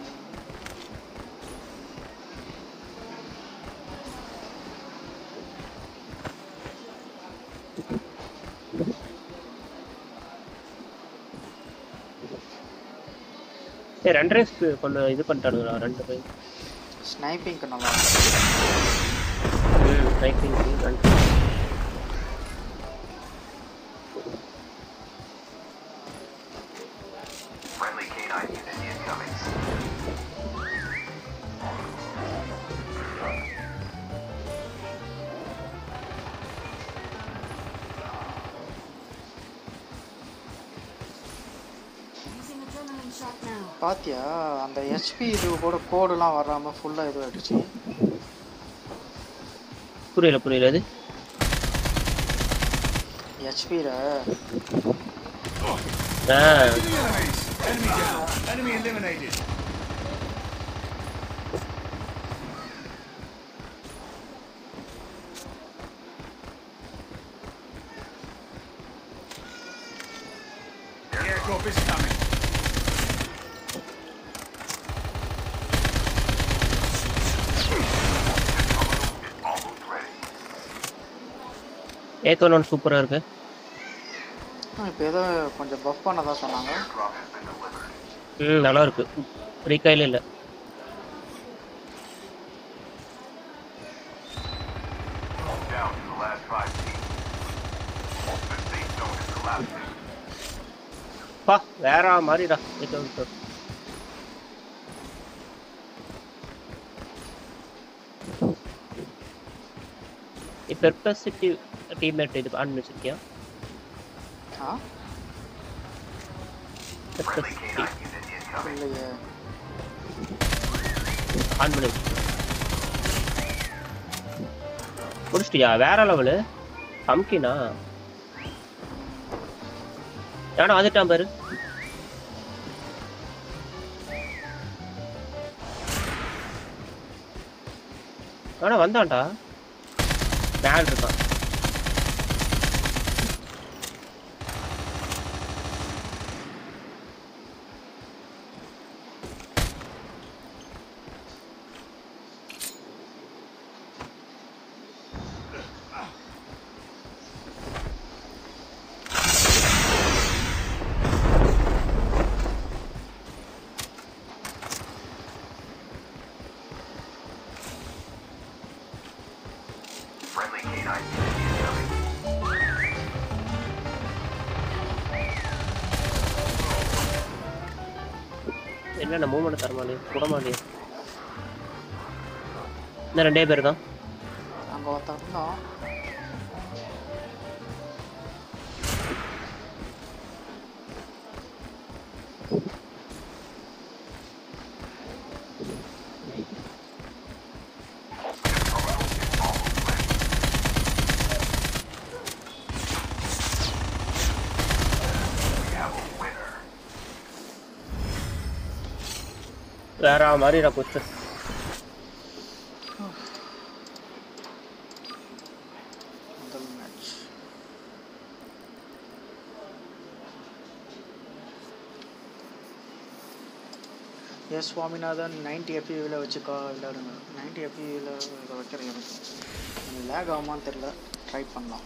சரி ரெண்டு ரேஸ் கொஞ்சம் இது பண்ணிட்டானுங்களா ரெண்டு பேர் ஸ்னைப்பிங்க்கு நல்லா இருக்கும் ம் ஸ்னைப்பிங் ரெண்டு Friendly canine unit incoming. Using adrenaline shot now. பாத்தியா அந்த ஹெச்பி இது கூட கோடுலாம் வராம ஃபுல்லா இது ஆயிடுச்சு புரியல புரியல அது ஹெச்பியில் ஆ To the enemies. Enemy down. Enemy eliminated. The airdrop is coming. Almost ready. ஏத்தோன் ஒன் சூப்பராக இருக்கு இப்போ ஏதோ கொஞ்சம் பஃப் பண்ணதா சொன்னாங்க Airdrop has been delivered. ம் நல்லா இருக்கு ரீகாயில் இல்லை Down to the last five teams. The safe zone is collapsing. பா வேற மாதிரிடா ஏத்தோன் சார் பெர்பசிட்டி டீம்மேட் இது ஆன் வச்சிருக்கியா ஆ Friendly பெர்பசிட்டி canine unit incoming. இல்லையே ஆன் பண்ணி வச்சிருக்கியா? முடிச்சிட்டியா வேற லெவலு பம்கினா ஏன்னா வந்துட்டான் பாரு ஆனா வந்தான்டா மேல இருக்கான் Friendly canine unit incoming. என்ன மூமெண்ட் தரமாலே குடமாலே இந்த ரெண்டே பேர் தான் அங்கே ஒருத்தன் இருந்தான் We have a winner. வேற மாதிரி நான் கொச்சு முதல் மேட்ச் எஸ் சுவாமிநாதன் நைன்டி எஃபிவில் வச்சுக்கா விளையாடுங்க நைன்டி எஃபியில் இதை வைக்கிற எனக்கு எனக்கு லேக் ஆகுமான்னு தெரில ட்ரை பண்ணலாம்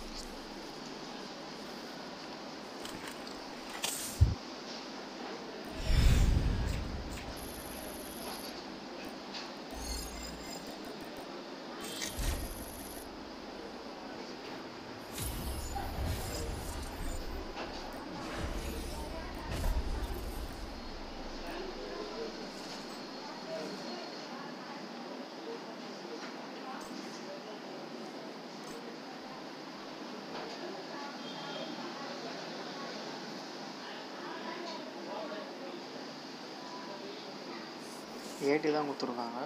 ஏடி தான் கொடுத்துருக்காங்க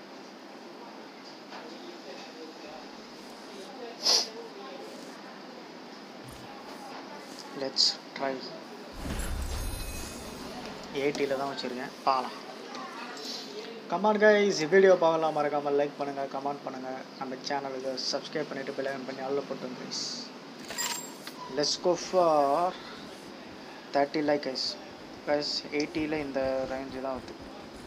லெட்ஸ் ட்ரை ஏடியில் தான் வச்சுருக்கேன் பார்க்கலாம் கமெண்ட் கைஸ் வீடியோ பார்க்கலாம் மறக்காமல் லைக் பண்ணுங்கள் கமெண்ட் பண்ணுங்கள் நம்ம சேனலுக்கு சப்ஸ்கிரைப் பண்ணிவிட்டு பெல் பண்ணி அல்ல போட்டுங்க guys let's go for thirty like guys guys எயிட்டியில் இந்த ரேஞ்சு தான் வருது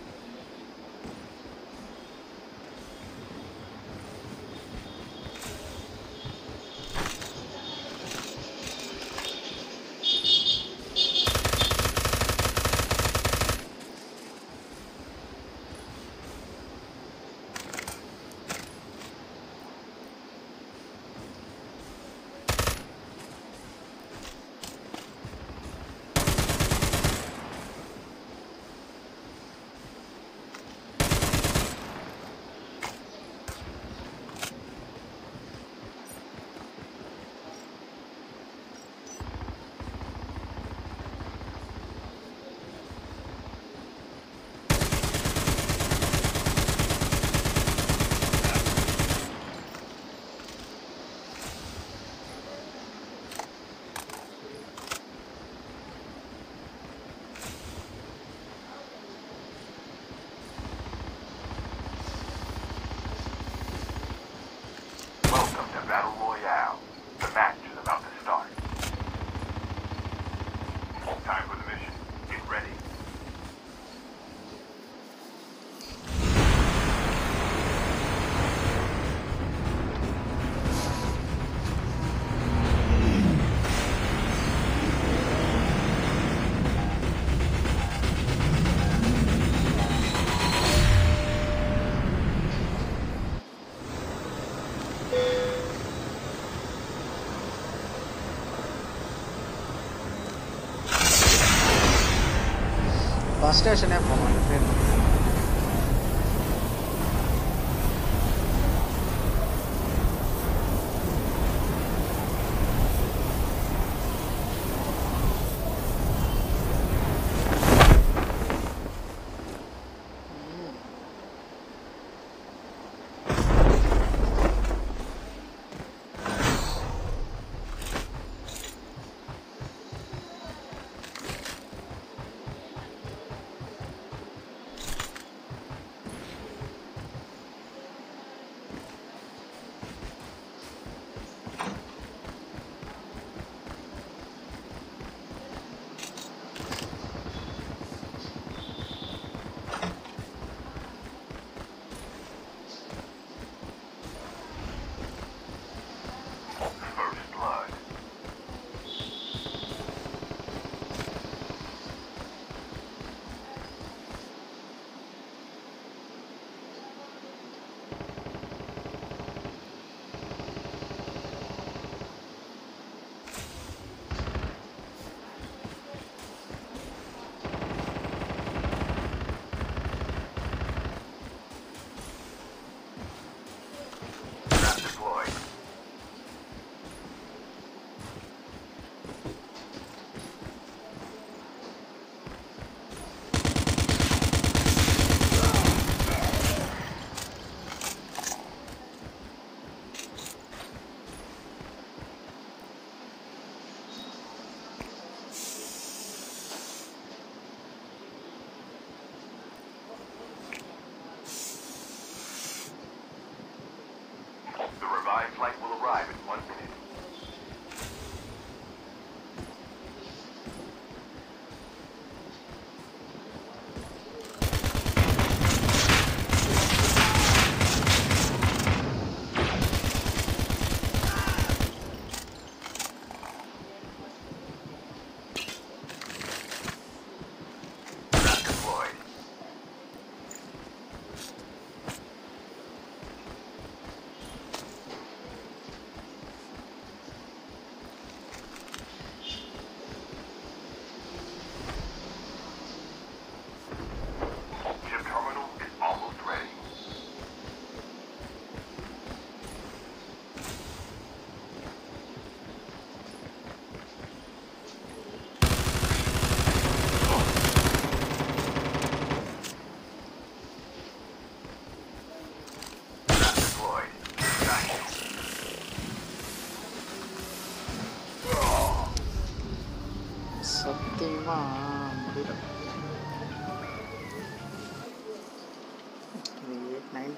Welcome to Battle Royale. The match is about to start. Time for the mission. Get ready. Bus ஸ்டேஷனே போகலாம் ட்ரெயின்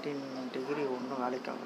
நைன்டீன் டிகிரி ஒன்றும் வேலைக்காகும்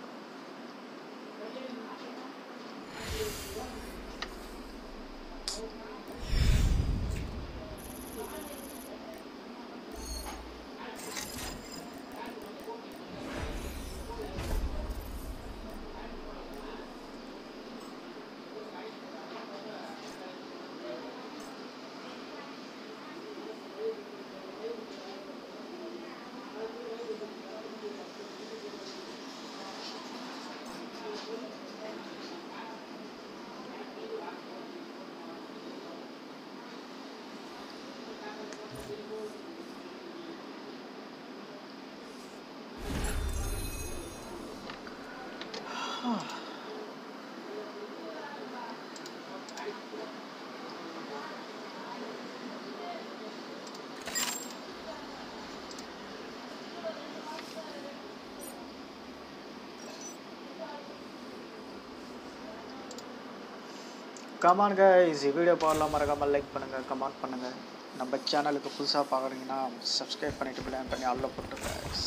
கமான் கைஸ் வீடியோ பார்க்கலாம் மறக்காமல் லைக் பண்ணுங்கள் கமெண்ட் பண்ணுங்கள் நம்ம சேனலுக்கு புதுசாக பார்க்குறீங்கன்னா சப்ஸ்கிரைப் பண்ணிட்டு பிளான் பண்ணி அல்ல போட்டு guys.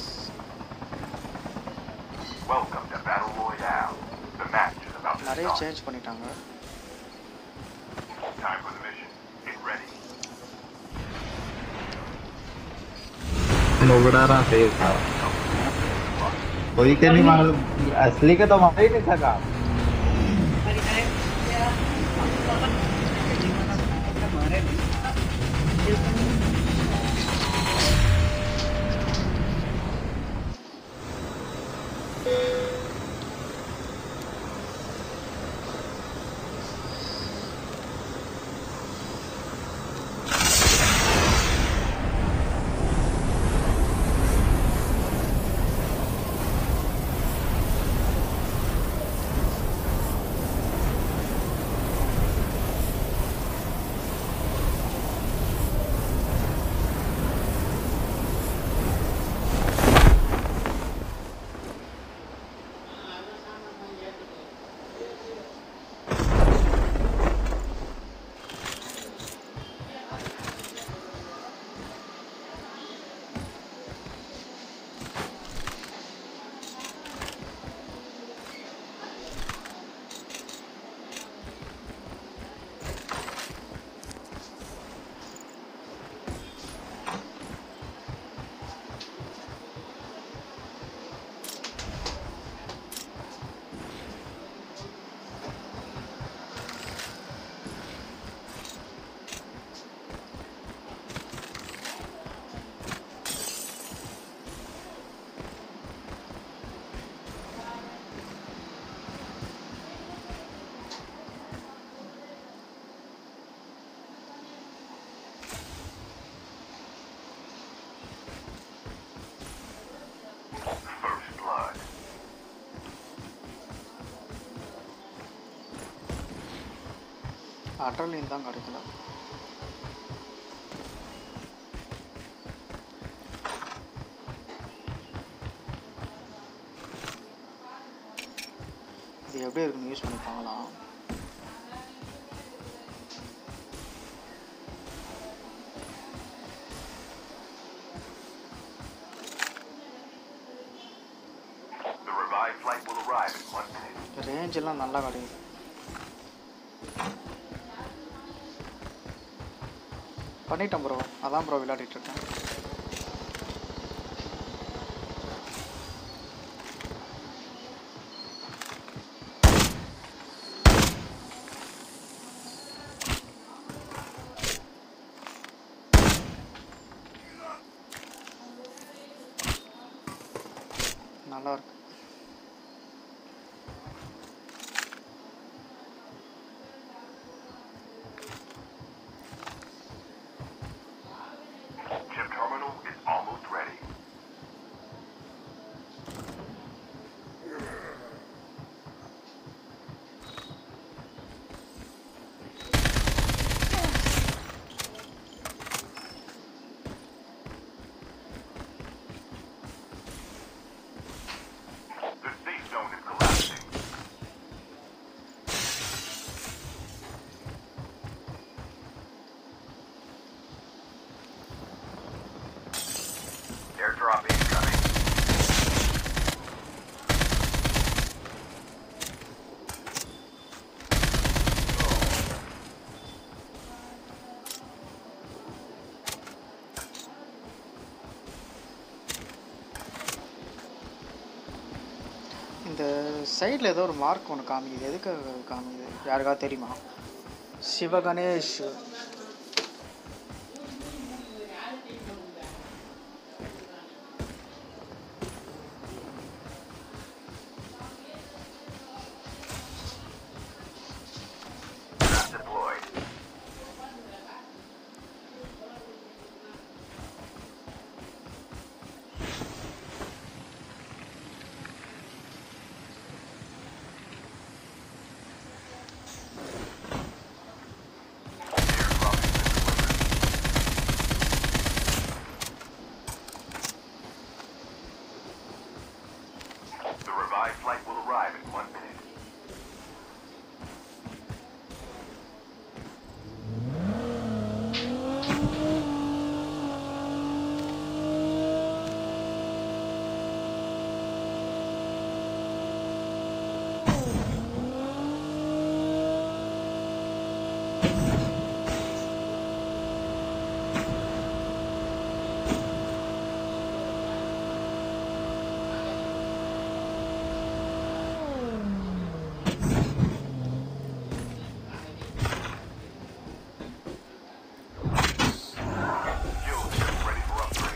Welcome to Battle Royale. The match is about to நிறைய start. சேஞ்ச் பண்ணிட்டாங்க Time for the mission. Get ready. लोगड़ा रहा सही था कोई के नहीं मालूम असली का तो मार ही नहीं सका First blood. அட்ரலின் தான் கிடைக்கல இது எப்படி இருக்குன்னு யூஸ் பண்ணி பார்க்கலாம் The revived flight will arrive in one minute. Range எல்லாம் நல்லா கிடைக்குது பண்ணிட்டேன் ப்ரோ அதான் ப்ரோ விளையாடிட்டு இருக்கேன் நல்லா இருக்கு Chip terminal is almost ready. சைடில் ஏதோ ஒரு மார்க் ஒன்று காமிக்குது எதுக்கு காமிக்குது யாருக்காவது தெரியுமா Sivaganesh Trap deployed. Airdrop has been delivered. The revived flight will arrive in one minute. Fuel ship ready for upgrade.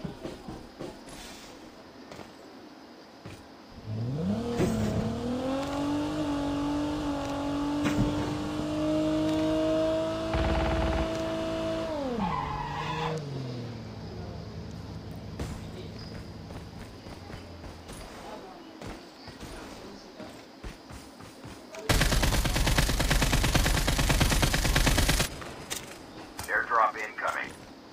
Airdrop incoming.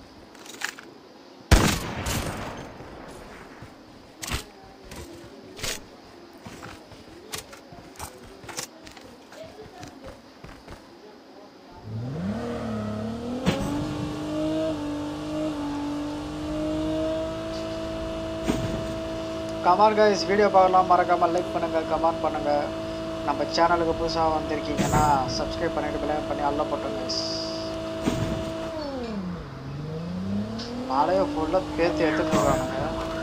Come on guys video பார்க்கலாம் மறக்காமல் லைக் பண்ணுங்கள் கமெண்ட் பண்ணுங்கள் நம்ம சேனலுக்கு புதுசாக வந்திருக்கீங்கன்னா சப்ஸ்கிரைப் பண்ணிட்டு பிள்ளைங்க பண்ணி அல்ல போட்டோம் கைஸ் மழையை ஃபுல்லாக பேத்து எடுத்துட்டு போகிறானுங்க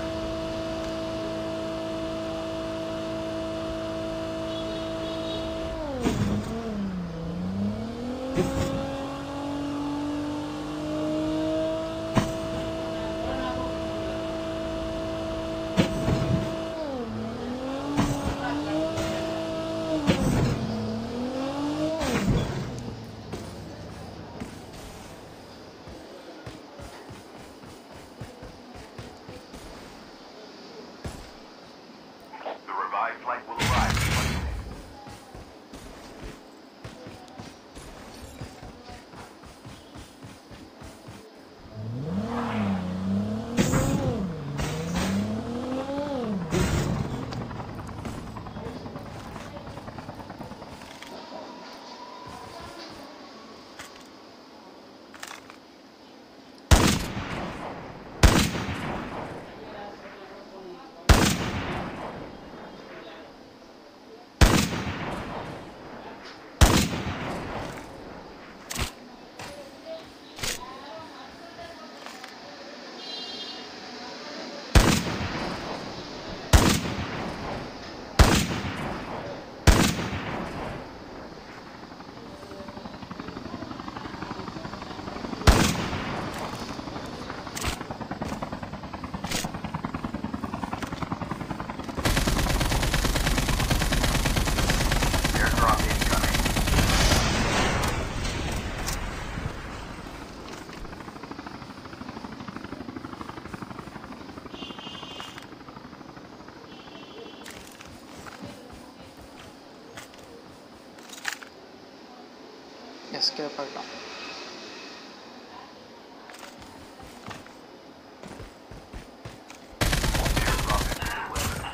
The revived flight will arrive in one minute. Airdrop incoming. Escape ஆகிட்டோம் Airdrop has been delivered.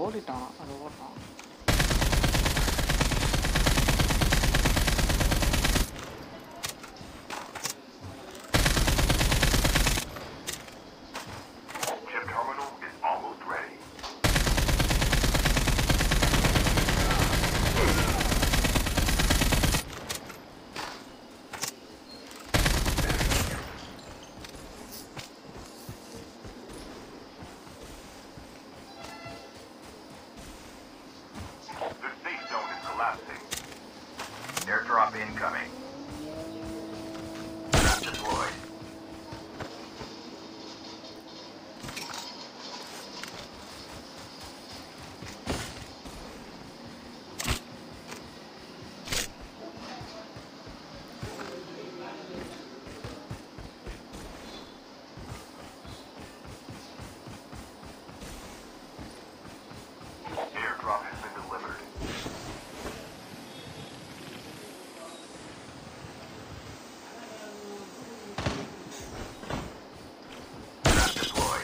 ஓடிட்டான் அது ஓட்டான் Chip terminal is almost ready. The safe zone is collapsing. Airdrop incoming. Trap deployed. Airdrop has been delivered. Trap deployed.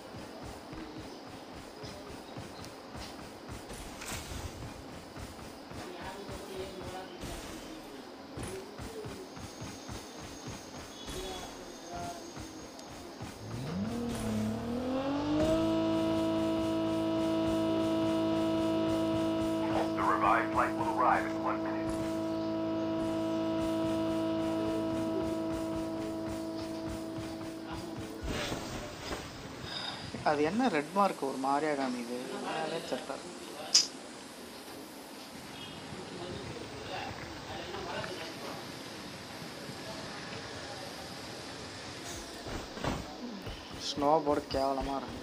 The revived flight will arrive in one minute. அது என்ன ரெட் மார்க் ஒரு மாதிரியா காமிக்குது என்னன்னே தெரியல ஸ்னோ போர்டு கேவலமாக இருக்கு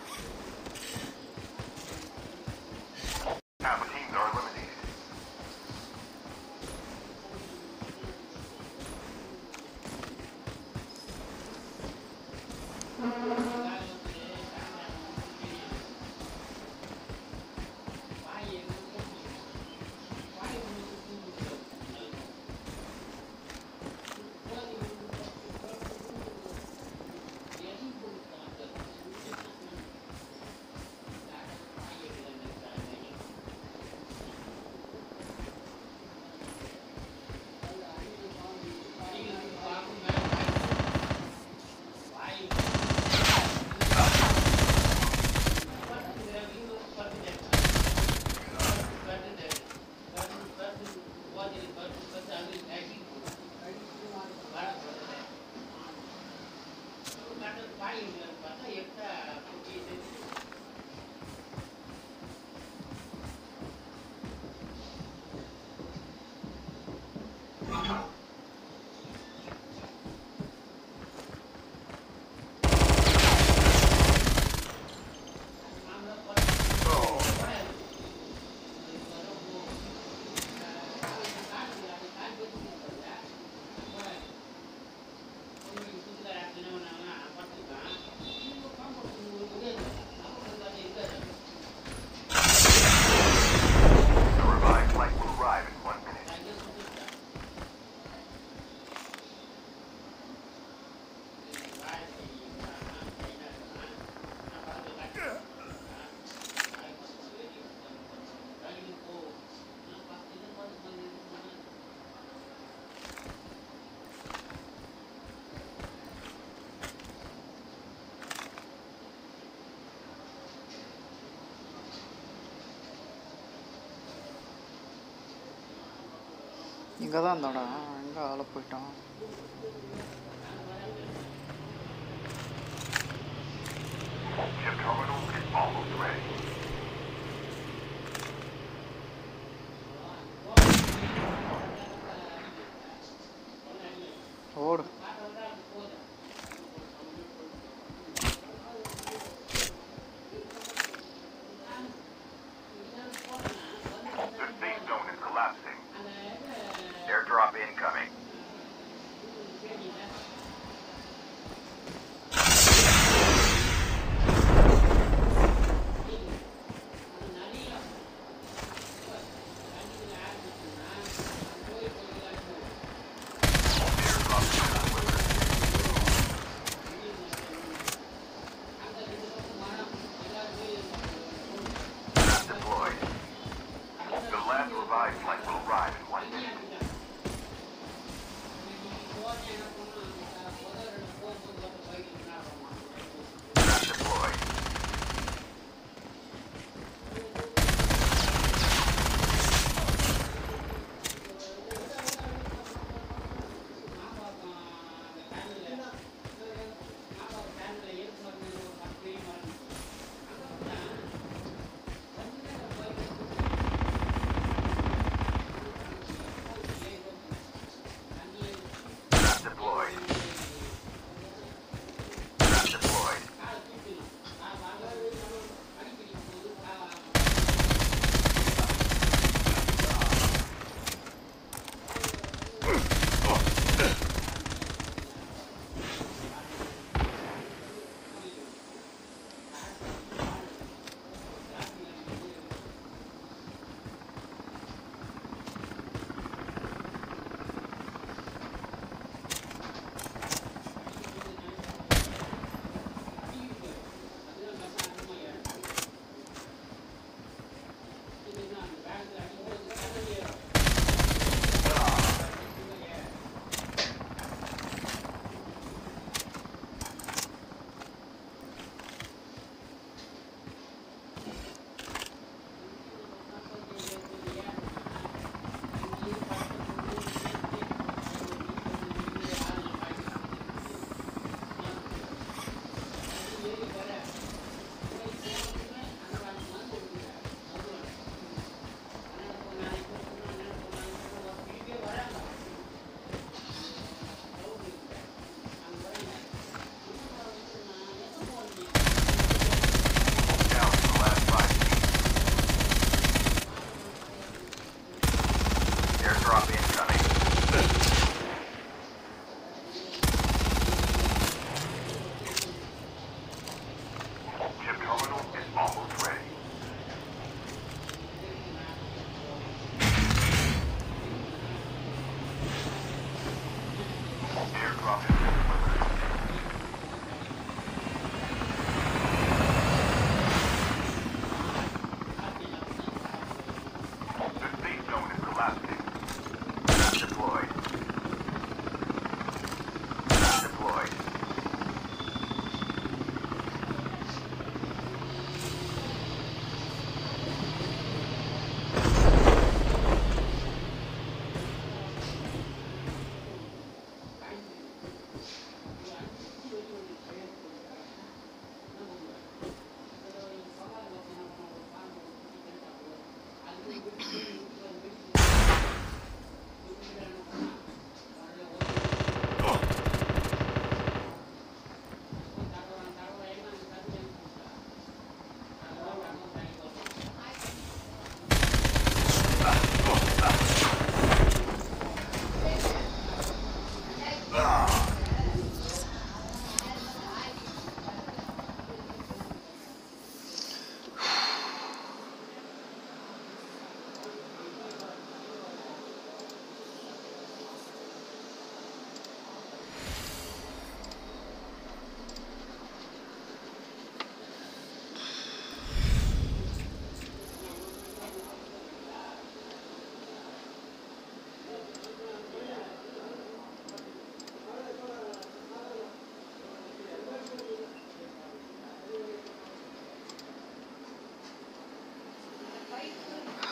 Half the teams are eliminated. The revived flight will arrive in one minute. இங்கே தான் இருந்தாடா எங்கே ஆளை போயிட்டான் Chip terminal is almost ready. ஓடு The safe zone is collapsing. Airdrop incoming.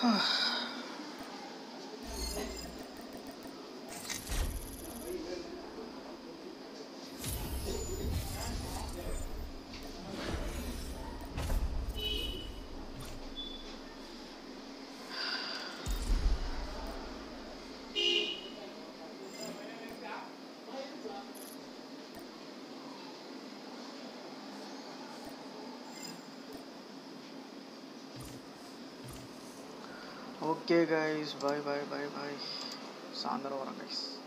Okay guys bye bye bye bye சாயந்தரம் வரேன் கைஸ்